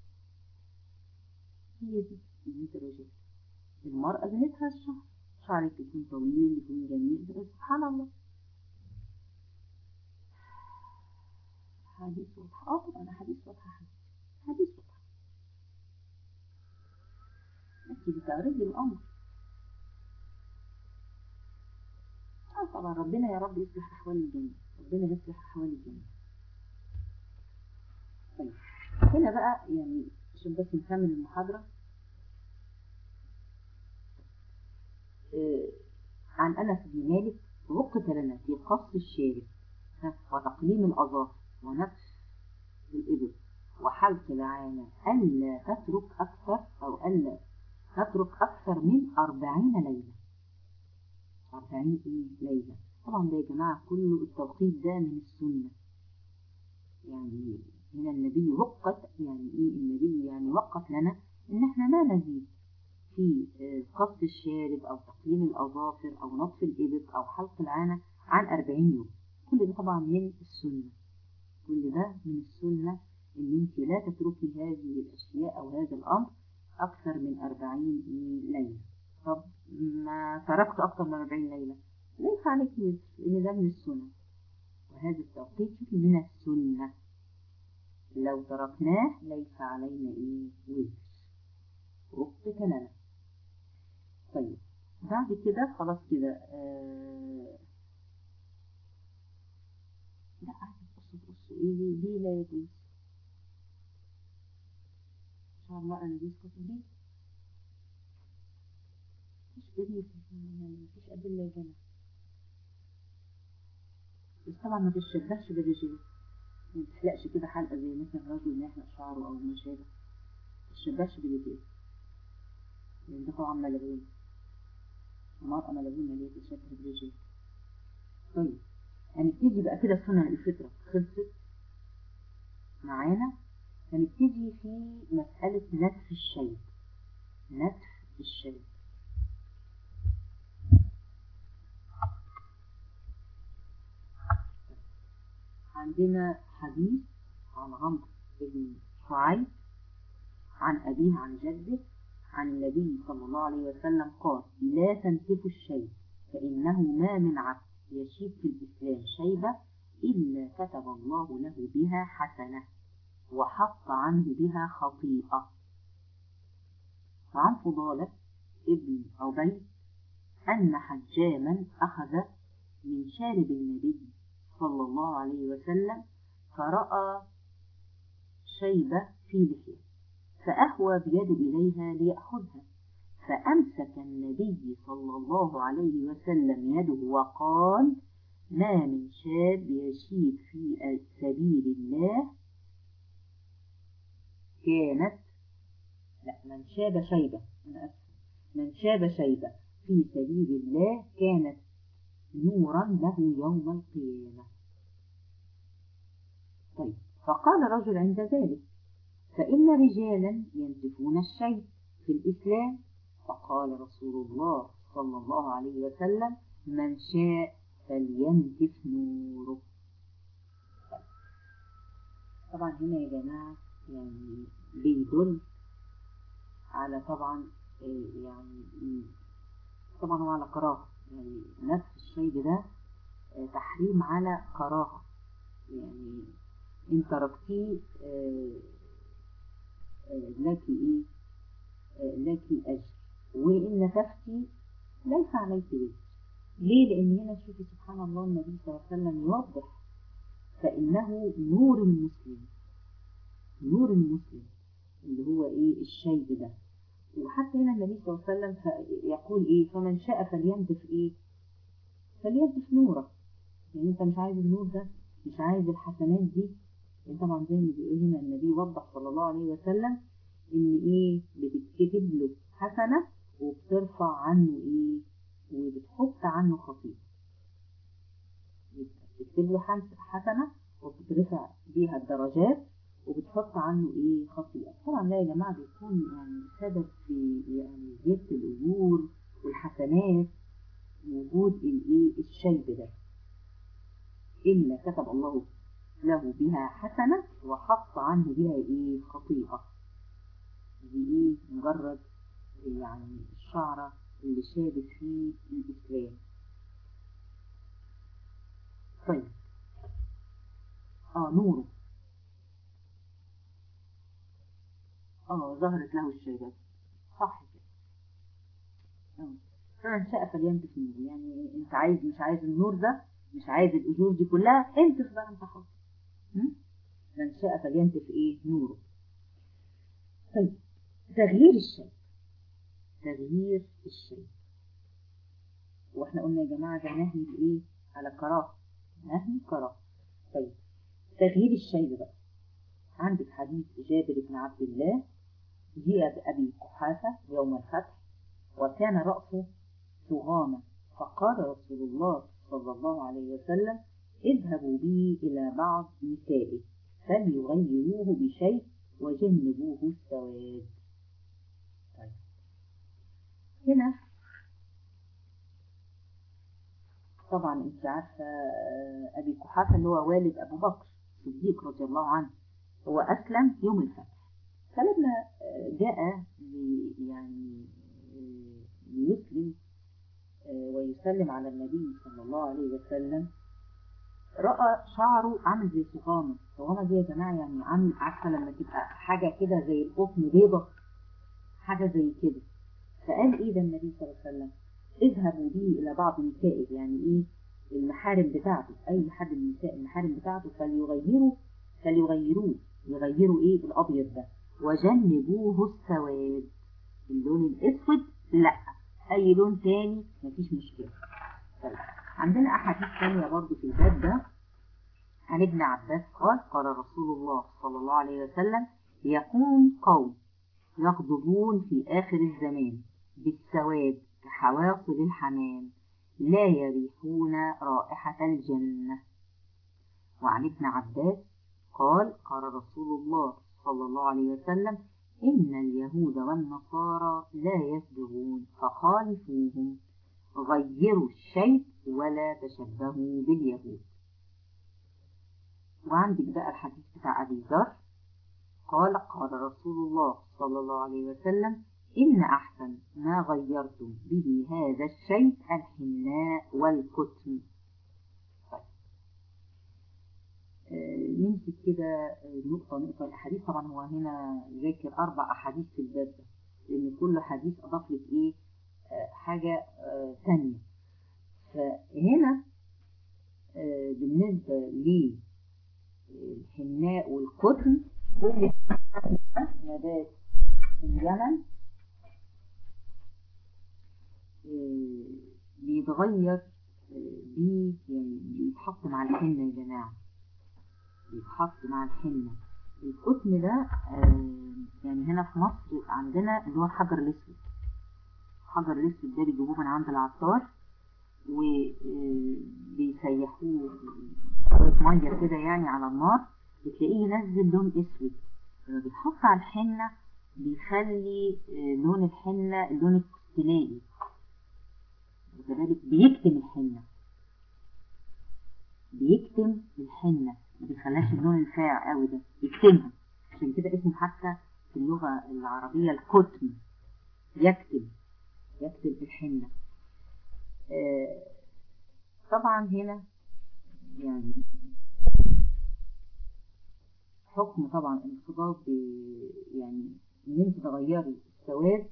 هي دي زينة الرجال المرأة زينتها الشعر شعرك يكون طويل يكون جميل سبحان الله حديث واضحة اه طبعا حديث واضحة حديث واضحة انت بتعرضي الامر اه طبعا ربنا يا رب يصلح احوال الجميع ربنا يصلح احوال الجميع طيب هنا بقى يعني عشان بس نكمل المحاضرة آه عن أنس بن مالك وقت لنا في قص الشارب وتقليم الأظافر ونفس الإبل وحلق العانة ألا تترك أكثر أو ألا تترك أكثر من أربعين ليلة أربعين إيه ليلة طبعا ده يا جماعة كله التوقيت ده من السنة يعني هنا النبي وقت يعني إيه النبي يعني وقت لنا إن إحنا ما نزيد في قص الشارب أو تقليم الأظافر أو نطف الإبط أو حلق العانة عن أربعين يوم كل ده طبعا من السنة كل ده من السنة إن أنت لا تتركي هذه الأشياء أو هذا الأمر أكثر من أربعين ليلة طب ما تركت أكثر من أربعين ليلة ليس عليك وزر لأن ده من السنة وهذا التوقيت من السنة لو تركناه ليس علينا إيه وزر وقتك لنا طيب بعد كده خلاص كده آه لا عايزة تقص تقص ايه ليه ليه لا يجوز شعر المرأة يجوز قص ليه مفيش دليل مفيش أدلة يا جماعة بس طبعا ما تشبهش بالرجال ما تحلقش كده حلقة زي مثلا رجل يحلق شعره أو ما شابه ما تشبهش بالرجال لأن ده طبعا ملعون المرأة ملعونة ليه تشبه بالرجال طيب هنبتدي بقى كده سنن الفطرة خلصت معانا هنبتدي في مسألة نتف الشيء نتف الشيء عندنا حديث عن عمرو بن شعيب عن أبيه عن جده عن النبي صلى الله عليه وسلم قال لا تنتفوا الشيء فإنه ما من عبد يشيب في الإسلام شيبة إلا كتب الله له بها حسنة وحط عنه بها خطيئة وعن فضالة ابن عبيد أن حجاما أخذ من شارب النبي صلى الله عليه وسلم فرأى شيبة في لحية فأهوى بيده إليها ليأخذها فأمسك النبي صلى الله عليه وسلم يده وقال ما من شاب يشيب في سبيل الله كانت لا من شاب شيبة أنا أسف من شاب شيبة في سبيل الله كانت نورا له يوم القيامة طيب فقال رجل عند ذلك فإن رجالا ينتفون الشيء في الإسلام فقال رسول الله صلى الله عليه وسلم من شاء فلينتف نوره طبعا هنا يا جماعة يعني بيدل على طبعا يعني طبعا هو على كراهة يعني نفس الشيء ده تحريم على كراهة يعني ان تركتيه لك ايه لك اجر وان نففتي ليس عليك وزر ليه لان هنا شوفي سبحان الله النبي صلى الله عليه وسلم يوضح فانه نور المسلم نور المسلم اللي هو ايه الشيب ده وحتى هنا النبي صلى الله عليه وسلم يقول ايه فمن شاء فلينتف ايه فلينتف نوره يعني انت مش عايز النور ده مش عايز الحسنات دي طبعا زي ما بيقول هنا النبي وضح صلى الله عليه وسلم ان ايه بتتكتب له حسنة وبترفع عنه ايه وبتحط عنه خطيئة بتكتب له حسنة وبترفع بيها الدرجات وبتحط عنه ايه خطيئة طبعا لا يا جماعة بيكون يعني سبب في يعني زيادة الأجور والحسنات وجود الايه الشيب ده إلا كتب الله له بها حسنة وحط عنه بها ايه خطيئة دي ايه مجرد يعني الشعرة اللي شابت في الإسلام طيب اه نوره اه ظهرت له الشيبات صح كده اه فمن شاء فلينتف نور يعني انت عايز مش عايز النور ده مش عايز الأجور دي كلها انتف بقى انت حر من شاء فلينتف ايه نوره طيب تغيير الشيء تغيير الشيء واحنا قلنا يا جماعة ده نهي ايه على كراهة نهي كراهة طيب تغيير الشيء بقى عندك حديث جابر بن عبد الله جاء بأبي قحافة يوم الفتح وكان رأسه سغامة فقال رسول الله صلى الله عليه وسلم اذهبوا به إلى بعض نسائه فليغيروه بشيء وجنبوه السواد طيب هنا طبعا انت عارفة أبي قحافة اللي هو والد أبو بكر الصديق رضي الله عنه هو أسلم يوم الفتح فلما جاء يعني ليسلم ويسلم على النبي صلى الله عليه وسلم رأى شعره عامل زي سقامة سقامة دي يا جماعة يعني عامل عارفة لما تبقى حاجة كده زي القطن بيضة حاجة زي كده فقال ايه ده النبي صلى الله عليه وسلم اذهبوا به إلى بعض نسائه يعني ايه المحارم بتاعته أي حد من النساء المحارم بتاعته فليغيروا فليغيروه يغيروا ايه الأبيض ده وجنبوه السواد اللون الأسود لا أي لون تاني مفيش مشكلة طيب عندنا أحاديث تانية برضو في الباب ده عن ابن عباس قال قال رسول الله صلى الله عليه وسلم يقوم قوم يغضبون في آخر الزمان بالسواد كحواصل الحمام لا يريحون رائحة الجنة وعن ابن عباس قال قال رسول الله صلى الله عليه وسلم إن اليهود والنصارى لا يسبغون فخالفوهم غيروا الشيء ولا تشبهوا باليهود وعندك بقى الحديث بتاع أبي ذر قال قال رسول الله صلى الله عليه وسلم إن أحسن ما غيرتم به هذا الشيء الحناء والكتم طيب. آه نمسك كده نقطة نقطة الأحاديث طبعا هو هنا ذاكر أربع أحاديث في الباب ده لأن كل حديث أضاف لك إيه آه حاجة آه ثانية فهنا بالنسبة للحناء والكتم كل نبات في اليمن بيتغير بيه يعني بيتحط مع الحنة يا جماعة بيتحط مع الحنة القطن ده يعني هنا في مصر عندنا اللي هو الحجر الأسود الحجر الأسود ده بيجيبوه من عند العطار وبيسيحوه شوية مية كده يعني على النار بتلاقيه ينزل لون اسود لما بيتحط على الحنة بيخلي لون الحنة اللون الكستلائي وكذلك بيكتم الحنة بيكتم الحنة ما بيخليهاش اللون الفاقع قوي ده يكتمها عشان كده اسمه حتى في اللغة العربية الكتم يكتم يكتم الحنة آه طبعا هنا يعني حكم طبعا انخفاض يعني ان انت تغيري السواد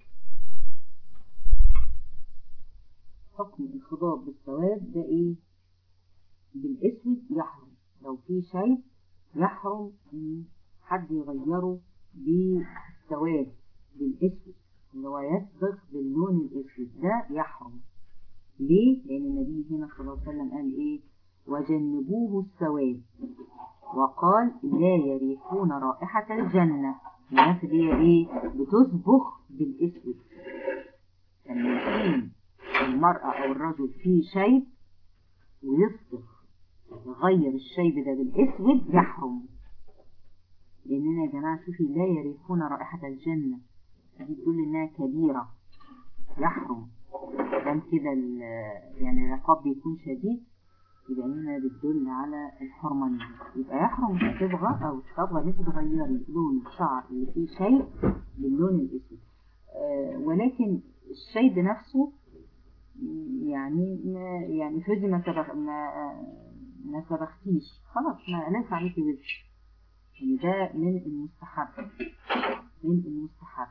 حكم انخفاض بالسواد ده ايه بالاسود يحرم لو في شيء يحرم ان حد يغيره بالسواد بالاسود اللي هو يسبغ باللون الاسود ده يحرم ليه؟ لأن النبي هنا صلى الله عليه وسلم قال إيه؟ وجنبوه السواد وقال لا يريحون رائحة الجنة الناس اللي هي إيه؟ بتصبغ بالأسود لما يكون المرأة أو الرجل فيه شيب ويصبغ يغير الشيب ده بالأسود يحرم لأننا يا جماعة شوفي لا يريحون رائحة الجنة دي تدل إنها كبيرة يحرم دام كده يعني العقاب بيكون شديد يبقى هنا بتدل على الحرمانية يبقى يحرم تصبغة أو الصبغة دي تغيري لون الشعر اللي فيه شيء باللون الأسود آه ولكن الشيب نفسه يعني ما يعني افرضي ما سبخ ما ما سبختيش خلاص ما ليس عليكي وزن يعني ده من المستحب من المستحب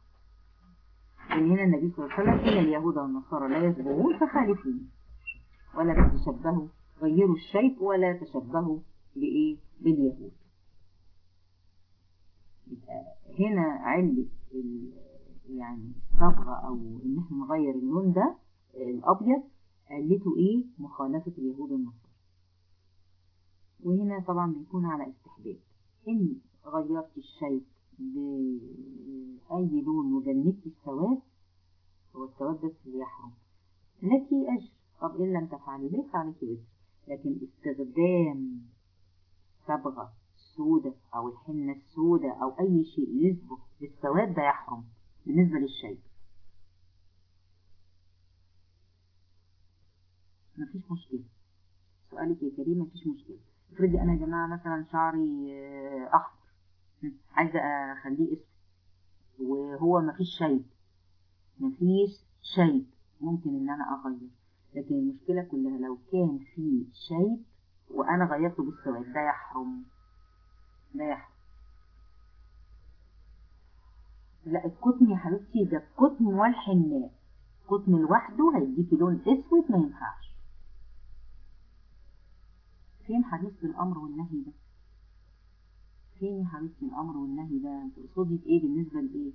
من هنا النبي صلى الله عليه وسلم إن اليهود والنصارى لا يصبغون فخالفون ولا تتشبهوا غيروا الشيب ولا تشبهوا بإيه باليهود هنا علة يعني الصبغة أو إن احنا نغير اللون ده الأبيض علته إيه مخالفة اليهود والنصارى وهنا طبعا بيكون على استحباب إن غيرت الشيب بأي لون وجنبت السواد هو السواد بس اللي يحرم لك أجر طب إن لم تفعلي ليس عليك وزر لكن استخدام صبغة سودة أو الحنة السودة أو أي شيء يصبغ بالسواد ده يحرم بالنسبة للشيء مفيش مشكلة سؤالك يا كريم مفيش مشكلة افرضي أنا يا جماعة مثلا شعري أحمر عايزة أخليه اسود وهو مفيش شيب مفيش شيب ممكن إن أنا أغير لكن المشكلة كلها لو كان في شيب وأنا غيرته بالسواد ده يحرم ده يحرم لا القطن يا حبيبتي ده القطن والحناء القطن لوحده هيديكي لون اسود ما ينفعش فين حديث الامر والنهي ده فين يا حبيبتي الامر والنهي ده تقصدي بايه بالنسبه لايه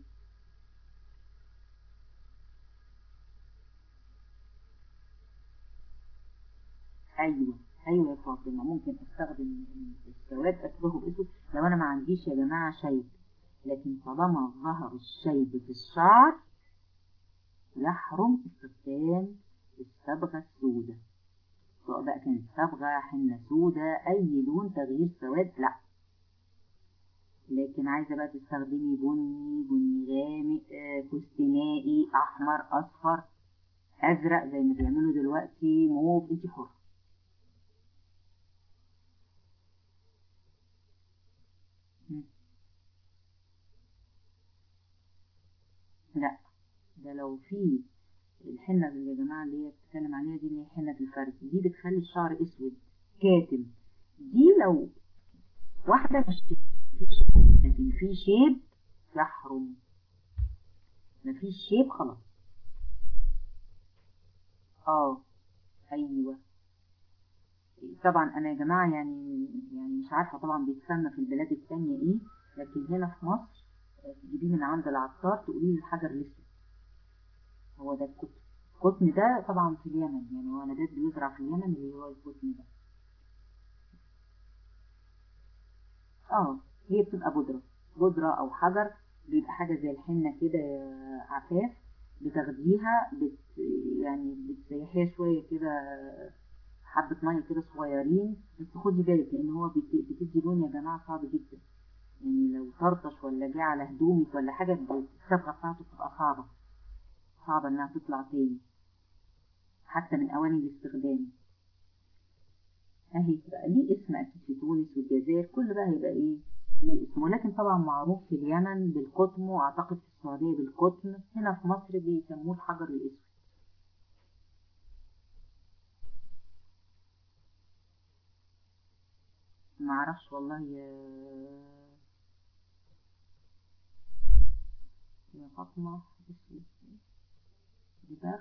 ايوه ايوه يا فاطمه ممكن استخدم السواد اصبغه باسود لو انا ما عنديش يا جماعه شيب لكن طالما ظهر الشيب في الشعر يحرم استخدام الصبغه السوداء سواء بقى كانت صبغه حنه سوداء اي لون تغيير سواد لا لكن عايزه بقى تستخدمي بني بني غامق فستنائي احمر اصفر ازرق زي ما بيعملوا دلوقتي موف انت حره لا ده لو في الحنة اللي يا جماعة اللي هي بتتكلم عليها دي اللي هي حنة الفرد دي بتخلي الشعر اسود كاتم دي لو واحدة مش لكن في شيب يحرم مفيش شيب خلاص اه ايوه طبعا انا يا جماعة يعني يعني مش عارفة طبعا بيتسمى في البلاد التانية ايه لكن هنا في مصر تجيبيه من عند العطار تقولي له الحجر الاسود هو ده القطن القطن ده طبعا في اليمن يعني هو نبات بيزرع في اليمن اللي هو القطن ده اه هي بتبقى بودرة بودرة او حجر بيبقى حاجة زي الحنة كده عفاف بتاخديها بت يعني بتسيحيها شوية كده حبة مية كده صغيرين بس خدي بالك لان هو بتدي لون يا جماعة صعب جدا يعني لو طرطش ولا جه على هدومك ولا حاجة الصبغة بتاعته بتبقى صعبة صعبة انها تطلع تاني حتى من اواني الاستخدام اهي بقى ليه اسم اكيد في تونس والجزائر كل بقى هيبقى ايه ليه اسم ولكن طبعا معروف في اليمن بالقطن واعتقد في السعودية بالقطن هنا في مصر بيسموه الحجر الاسود معرفش والله يا يا فاطمة دباغ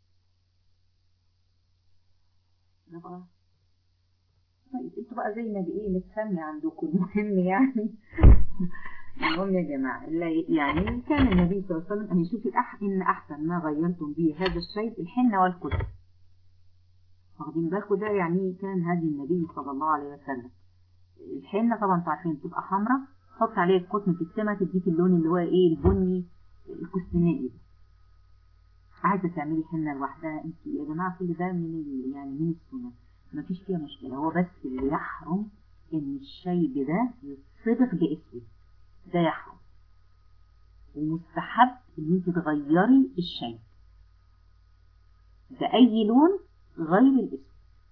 نبغى طيب انتوا بقى زي ما بايه نتسمي عندكم المهم يعني المهم يا جماعة يعني كان النبي صلى الله عليه وسلم أن يشوف الأح إن أحسن ما غيرتم به هذا الشيء الحنة والكتب واخدين بالكم ده يعني كان هدي النبي صلى الله عليه وسلم الحنة طبعا تعرفين بتبقى حمراء حط عليها القطن في السماء تديك اللون اللي هو ايه البني الكستنائي عايزة تعملي حنة لوحدها انت يا جماعة كل ده من ال- يعني من السنة مفيش فيها مشكلة هو بس اللي يحرم ان الشيب ده يتصبغ باسود ده يحرم ومستحب ان انت تغيري الشيب بأي لون غير الاسود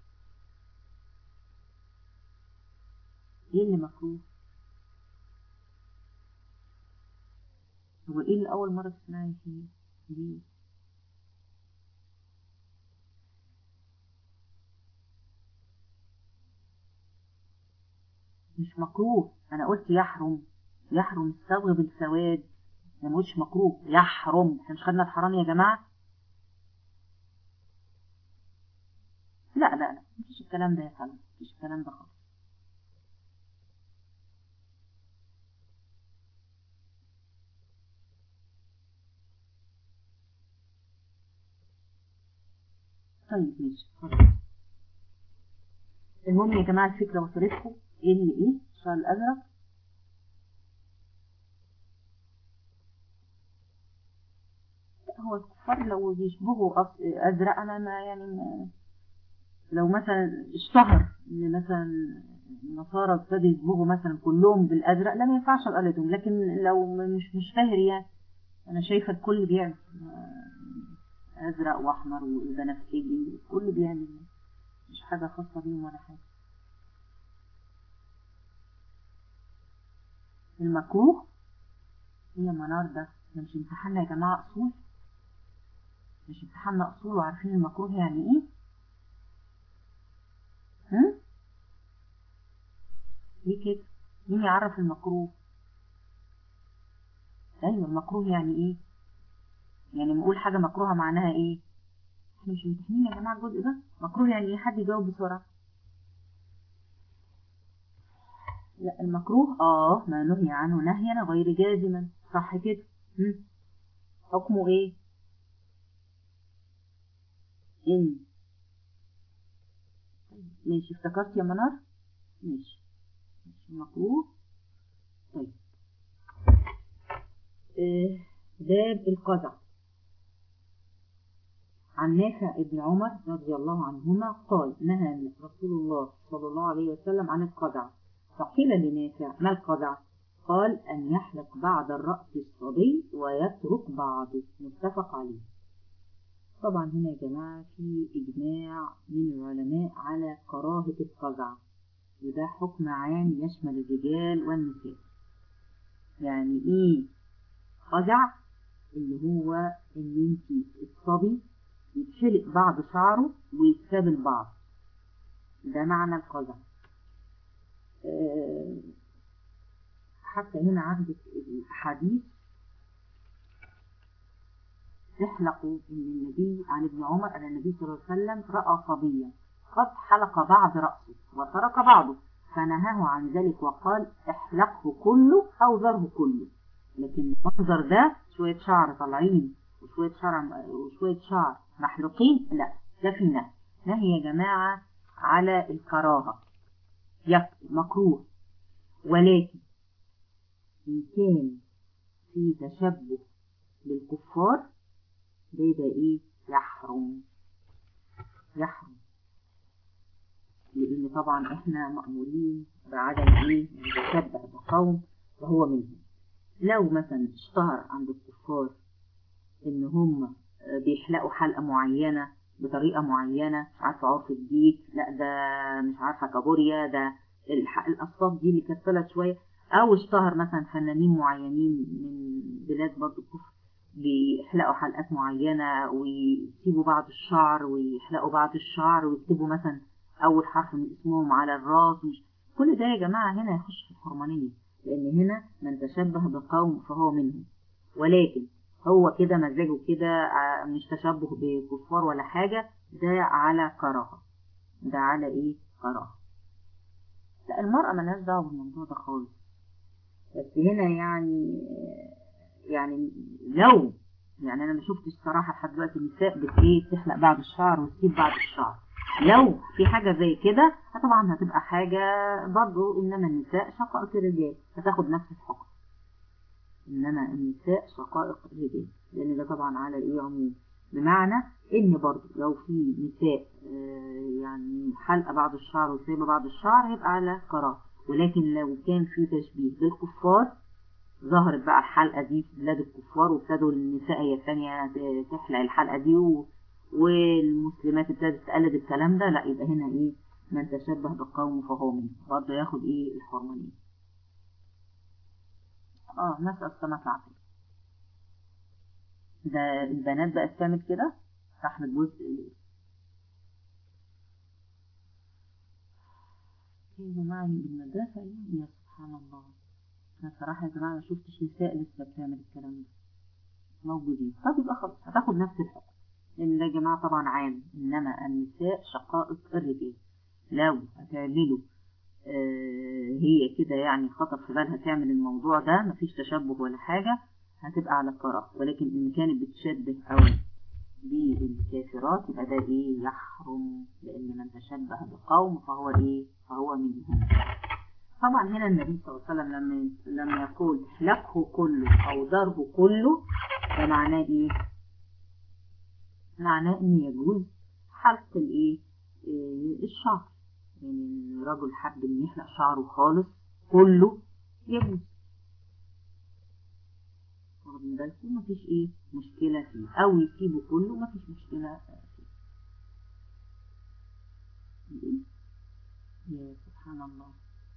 ايه اللي مكروه هو ايه اللي اول مرة تسمعي فيه ليه مش مكروه انا قلت يحرم يحرم الصبغ بالسواد ما قلتش مكروه يحرم احنا مش خدنا الحرام يا جماعة لا لا لا مفيش الكلام ده يا سلمى مفيش الكلام ده خالص طيب ماشي خلاص المهم يا جماعة الفكرة وصلتكم ايه اللي ايه الشعر الازرق لا، هو الكفار لو بيشبهوا أص- ازرق انا ما يعني ما لو مثلا اشتهر ان مثلا النصارى ابتدوا يشبهوا مثلا كلهم بالازرق لا ما ينفعش اقلدهم لكن لو مش مشتهر يعني انا شايفه الكل بيعمل آه، ازرق واحمر وبنفسجي الكل بيعمل مش حاجه خاصه بيهم ولا حاجه المكروه هي منار ده إحنا مش امتحاننا يا جماعه اصول مش امتحاننا اصول وعارفين المكروه يعني ايه هم؟ ليه كده مين يعرف المكروه ايوه المكروه يعني ايه يعني نقول حاجه مكروهه معناها ايه احنا مش ممتحنين يا جماعه الجزء ده مكروه يعني ايه حد يجاوب بسرعه لا المكروه اه ما نهي عنه نهيا غير جازما صح كده هم؟ حكمه ايه ان ماشي افتكرت يا منار ماشي ماشي مكروه طيب آه، باب القزع عن نافع ابن عمر رضي الله عنهما قال نهى رسول الله صلى الله عليه وسلم عن القزع فقيل لنافع ما القزع قال أن يحلق بعد الرأس الصبي ويترك بعضه متفق عليه طبعا هنا يا جماعة في إجماع من العلماء على كراهة القزع وده حكم عام يشمل الرجال والنساء يعني ايه قزع اللي هو ان انت الصبي يتحلق بعض شعره ويتساب البعض ده معنى القزع آه، حتى هنا عندك الحديث تحلق ان النبي عن ابن عمر ان النبي صلى الله عليه وسلم راى صبيا قد حلق بعض راسه وترك بعضه فنهاه عن ذلك وقال احلقه كله او ذره كله لكن المنظر ده شويه شعر طالعين وشويه شعر وشويه شعر محلوقين لا ده في نهي نهي يا جماعه على الكراهه يك مكروه ولكن إن كان في تشبه بالكفار ده يبقى إيه يحرم يحرم لأن طبعا إحنا مأمورين بعدم إيه نتشبه بقوم وهو منهم لو مثلا اشتهر عند الكفار إن هم بيحلقوا حلقة معينة بطريقة معينة مش عارفة عرف الديك لا ده مش عارفة كابوريا ده الح- الأصوات دي اللي كانت طلعت شوية أو اشتهر مثلا فنانين معينين من بلاد برضو الكفر بيحلقوا حلقات معينة ويسيبوا بعض الشعر ويحلقوا بعض الشعر ويكتبوا مثلا أول حرف من اسمهم على الراس مش كل ده يا جماعة هنا يخش في الحرمانية لأن هنا من تشبه بقوم فهو منهم ولكن هو كده مزاجه كده ع- مش تشبه بكفار ولا حاجة ده على كراهة ده على ايه كراهة لا المرأة ملهاش دعوة بالموضوع ده خالص بس هنا يعني يعني لو يعني انا ما شفتش صراحة لحد دلوقتي نساء بت ايه بتحلق بعض الشعر وتسيب بعض الشعر لو في حاجة زي كده طبعا هتبقى حاجة برضو انما النساء شقائق الرجال هتاخد نفس الحكم انما النساء شقائق الرجال لان ده طبعا على ايه عموم بمعنى ان برضو لو في نساء آه، يعني حلقة بعض الشعر وسايبة بعض الشعر هيبقى على كراهة ولكن لو كان في تشبيه بالكفار ظهرت بقى الحلقة دي في بلاد الكفار وابتدوا النساء هي الثانية تحلق الحلقة دي و... والمسلمات ابتدت تقلد الكلام ده لا يبقى هنا ايه من تشبه بقوم فهو منه برضه ياخد ايه الحرمانية اه نسأل السماء العافية ده البنات بقت تعمل كده تحت الجزء ايه معي بالمدرسة ايه يا سبحان الله انا صراحة يا جماعة ما شفتش نساء لسه بتعمل الكلام ده موجودين طب يبقى خلاص هتاخد نفس الحكم لان ده يا جماعة طبعا عام انما النساء شقائق الرجال لو هتعملوا آه هي كده يعني خطر في بالها تعمل الموضوع ده مفيش تشبه ولا حاجة هتبقى على الكراهة ولكن إن كانت بتشبه أو بالكافرات يبقى ده إيه يحرم لأن من تشبه بقوم فهو إيه فهو منهم طبعا هنا النبي صلى الله عليه وسلم لما لما يقول حلقه كله أو ضربه كله ده معناه إيه؟ معناه إن يجوز حلق الإيه؟ إيه الشعر يعني الرجل حب إن يحلق شعره خالص كله يجوز واخدين بالكم مفيش ايه مشكلة فيه او يسيبه كله مفيش مشكلة فيه يا سبحان الله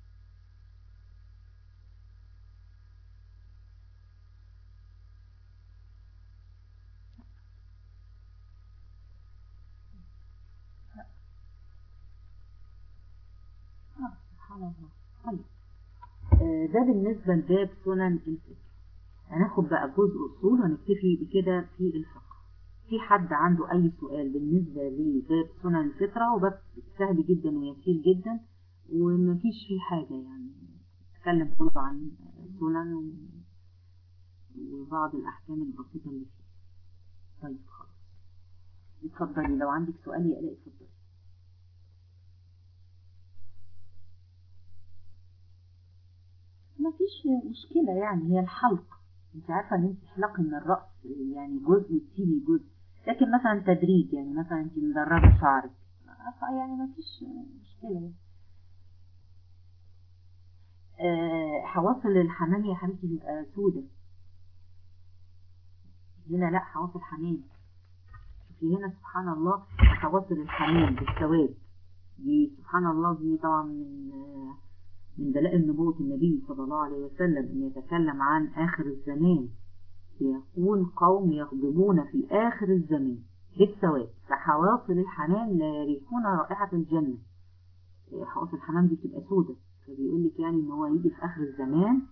آه سبحان الله طيب آه ده بالنسبة لباب سنن الفكر هناخد بقى جزء أصول هنكتفي بكده في الفقه في حد عنده أي سؤال بالنسبة لباب سنن الفطرة وباب سهل جدا ويسير جدا ومفيش فيه حاجة يعني نتكلم كله عن سنن وبعض الأحكام البسيطة اللي فيه طيب خلاص اتفضلي لو عندك سؤال يا آلاء اتفضلي مفيش مشكلة يعني هي الحلق انت عارفة ان انت تحلقي من الرأس يعني جزء وتسيبي جزء لكن مثلا تدريج يعني مثلا انت مدرجة شعرك يعني مفيش مشكلة يعني. أه حواصل الحمام يا حبيبتي بيبقى سودة هنا لا حواصل حمام شوفي هنا سبحان الله حواصل الحمام بالسواد دي سبحان الله دي طبعا من آه من دلائل نبوة النبي صلى الله عليه وسلم أن يتكلم عن آخر الزمان يكون قوم يغضبون في آخر الزمان بالسواد فحواصل الحمام لا يريحون رائحة الجنة حواصل الحمام دي بتبقى سودة فبيقول لك يعني ان هو يجي في آخر الزمان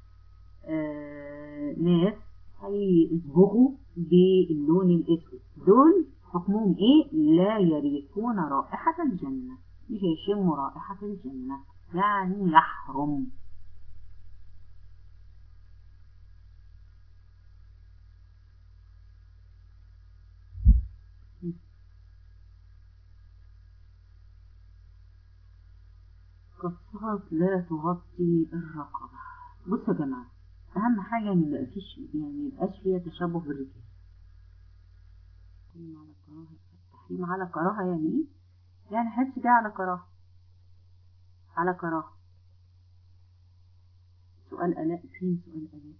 آه ناس هيصبغوا باللون الأسود دول حكمهم ايه لا يريحون رائحة الجنة مش هيشموا رائحة الجنة يعني يحرم قصات لا تغطي الرقبة بصوا يا جماعة أهم حاجة إن ميبقاش يعني ميبقاش فيها تشبه بالرجال على كراهة التحريم على كراهة يعني إيه؟ يعني حس ده على كراهة على كراهة سؤال ألاء فين سؤال ألاء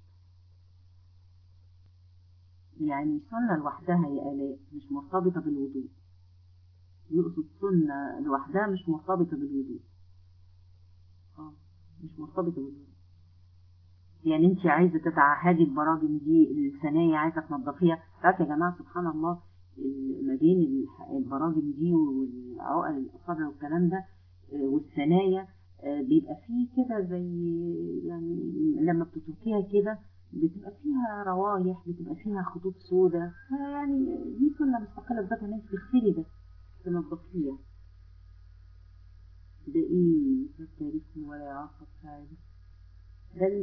يعني سنة لوحدها يا آلاء مش مرتبطة بالوضوء يقصد سنة لوحدها مش مرتبطة بالوضوء اه مش مرتبطة بالوضوء يعني انت عايزة تتعهدي البراجم دي الثانية عايزة تنظفيها تعرف يا جماعة سبحان الله ما بين البراجم دي والعقل الأصابع والكلام ده والثنايا بيبقى فيه كده زي يعني لما بتتركيها كده بتبقى فيها روايح بتبقى فيها خطوط سوداء يعني دي سنة مستقلة بذاتها ان انت تغسلي ده تنظفيها ده ايه ده تاريخ ولا يعاقب فاعل ده